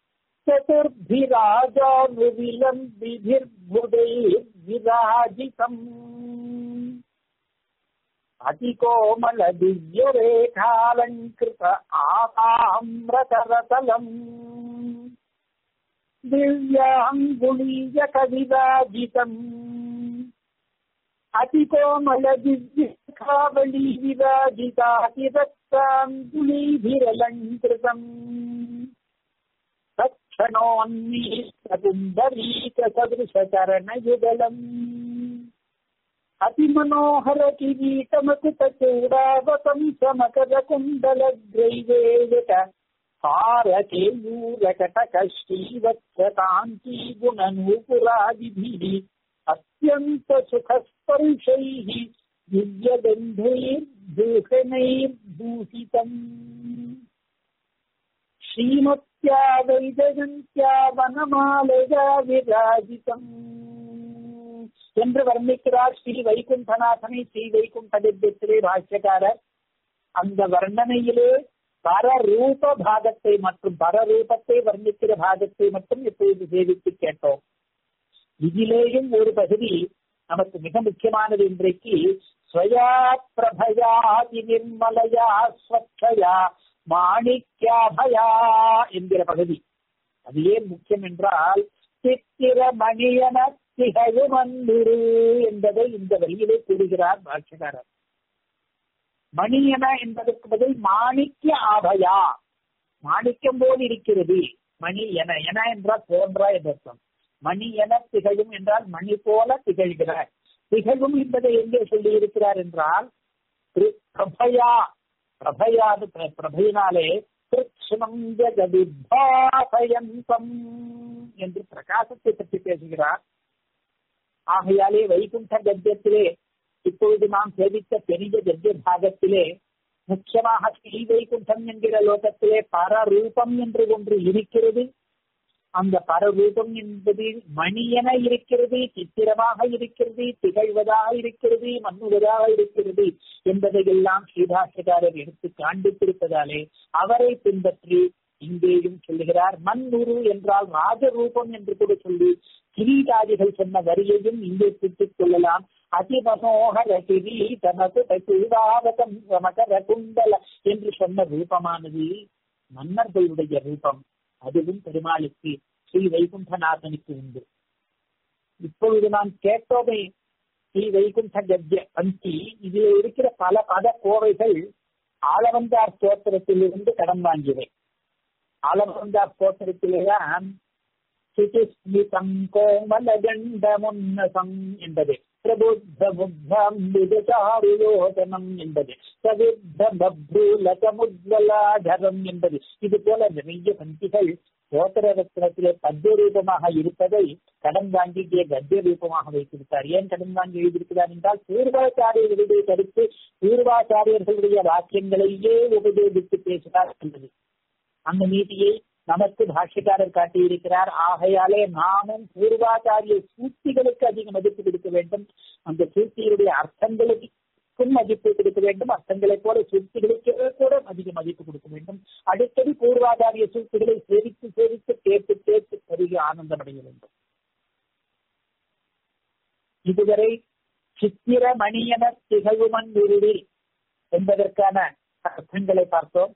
चतुर्भिराजानुविलम्बिभिर्भुदैर्विराजितम् अतिकोमल दिव्यरेखालङ्कृत आसाम्रतरतलम् दिव्याङ्गुलीय कविराजितम् अतिकोमल दिव्यखावली विराजितातिरक्ताङ्गुलीभिरलङ्कृतम् तत्क्षणोन्मीतपुण्डरीकसदृशचरणयुगलम् अतिमनोहर किरीटमकुतचूडावतं समकरकुण्डलग्रैवेयक हारकेयूरकटकश्रीवत्सकान्ती गुणनूपुरादिभिः अत्यन्तसुखस्पर्शैः दिव्यगन्धैर्भूषणैर्भूषितम् श्रीमत्या वैजयन्त्या वनमालया विराजितम् என்று வர்ணிக்கிறார் ஸ்ரீ வைகுண்டநாதனை ஸ்ரீ வைகுண்ட திவ்யத்திலே பாஷ்யக்காரர் அந்த வர்ணனையிலே பரரூப பாகத்தை மற்றும் பரரூபத்தை வர்ணிக்கிற பாகத்தை மட்டும் இப்பொழுது சேவித்து கேட்டோம் இதிலேயும் ஒரு பகுதி நமக்கு மிக முக்கியமானது இன்றைக்கு ஸ்வயா பிரபயாதி நிர்மலயா ஸ்வச்சயா மாணிக்யாபயா என்கிற பகுதி அது ஏன் முக்கியம் என்றால் சித்திர மணியன திகழுமந்துரு என்பதை இந்த வழியிலே கூறுகிறார் பாட்சகாரர் மணியன என்பதற்கு பதில் மாணிக்க ஆபயா மாணிக்கம் போல் இருக்கிறது மணி என என என்றால் போன்றா என்றர்த்தம் மணி என திகழும் என்றால் மணி போல திகழ்கிறார் திகழும் என்பதை எங்கே சொல்லி இருக்கிறார் என்றால் பிரபயா பிரபயாது பிரபையினாலே கிருஷ்ணம் ஜெகதிபாசயந்தம் என்று பிரகாசத்தை பற்றி பேசுகிறார் ஆகையாலே வைகுண்ட கத்தியத்திலே இப்பொழுது நாம் சேவித்த பெரிய கத்திய பாகத்திலே முக்கியமாக ஸ்ரீ வைகுண்டம் என்கிற லோகத்திலே பரரூபம் என்று ஒன்று இருக்கிறது அந்த பரரூபம் என்பது மணியென இருக்கிறது சித்திரமாக இருக்கிறது திகழ்வதாக இருக்கிறது மன்னுவதாக இருக்கிறது என்பதை எல்லாம் ஸ்ரீபாஷகாரர் எடுத்து காண்பித்திருப்பதாலே அவரை பின்பற்றி இங்கேயும் சொல்லுகிறார் மண்ணுரு என்றால் ராஜரூபம் என்று கூட சொல்லி கிரீடாதிகள் சொன்ன வரியையும் இங்கே பிடித்துக் கொள்ளலாம் அதிமனோகர கிரி தமக்கு பசுவாவதம் மகர குண்டல என்று சொன்ன ரூபமானது மன்னர்களுடைய ரூபம் அதுவும் பெருமாளுக்கு ஸ்ரீ வைகுண்டநாதனுக்கு உண்டு இப்பொழுது நாம் கேட்டோமே ஸ்ரீ வைகுண்ட கத்திய பந்தி இதில் இருக்கிற பல பத கோவைகள் ஆளவந்தார் ஸ்தோத்திரத்திலிருந்து கடன் வாங்கியவை ஆலவந்தார் ஸ்தோத்திரத்திலேதான் சுதிஸ்மிதம் கோமலகண்டமுன்னசம் என்பது பிரபுத்த புத்தம் என்பது சவித்த பப்ரூலகமுத்வலாதரம் என்பது இது போல நிறைய பந்திகள் சோத்திர ரத்னத்திலே பத்திய ரூபமாக இருப்பதை கடன் வாங்கிய கத்திய ரூபமாக வைத்திருக்கார் ஏன் கடன் வாங்கி எழுதியிருக்கிறார் என்றால் பூர்வாச்சாரியர்களுடைய கருத்து பூர்வாச்சாரியர்களுடைய வாக்கியங்களையே உபயோகித்து பேசுகிறார் என்பது அந்த நீதியை நமக்கு பாஷ்யக்காரர் காட்டியிருக்கிறார் ஆகையாலே நாமும் பூர்வாச்சாரிய சூழ்ச்சிகளுக்கு அதிக மதிப்பு கொடுக்க வேண்டும் அந்த சூழ்ச்சிகளுடைய அர்த்தங்களுக்கும் மதிப்பு கொடுக்க வேண்டும் அர்த்தங்களைப் போல சூழ்ச்சிகளுக்கு கூட அதிக மதிப்பு கொடுக்க வேண்டும் அடிக்கடி பூர்வாச்சாரிய சூழ்ச்சிகளை சேவித்து சேவித்து கேட்டு கேட்டு பெருக ஆனந்தம் அடைய வேண்டும் இதுவரை சித்திர மணியன திகழ்வுமன் உருவி என்பதற்கான அர்த்தங்களை பார்த்தோம்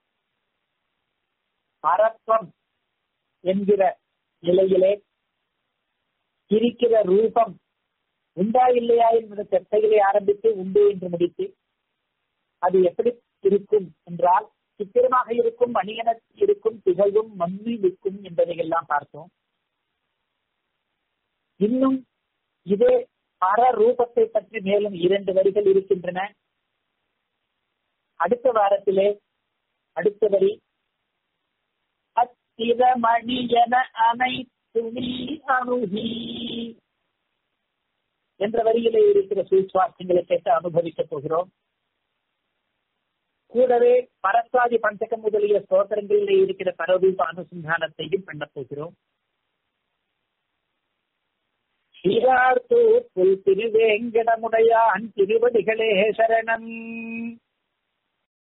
பரத்வம் என்கிற நிலையிலே இருக்கிற ரூபம் உண்டா இல்லையா என்கிற சர்ச்சைகளை ஆரம்பித்து உண்டு என்று முடித்து அது எப்படி இருக்கும் என்றால் சித்திரமாக இருக்கும் மணியன இருக்கும் திகழ்வும் மண்ணி விற்கும் என்பதை எல்லாம் பார்த்தோம் இன்னும் இதே பர ரூபத்தை பற்றி மேலும் இரண்டு வரிகள் இருக்கின்றன அடுத்த வாரத்திலே அடுத்த வரி அத்திரமணியன அனைத்துமி அணுகி என்ற வரியிலே இருக்கிற சூழ்வாசங்களை கேட்டு அனுபவிக்கப் போகிறோம் கூடவே பரஸ்வாதி பஞ்சகம் முதலிய ஸ்தோத்திரங்களிலே இருக்கிற பரரூப அனுசந்தானத்தையும் பண்ணப் போகிறோம் ஸ்ரீரார்த்தூர் புல் திருவேங்கடமுடையான் திருவடிகளே சரணம்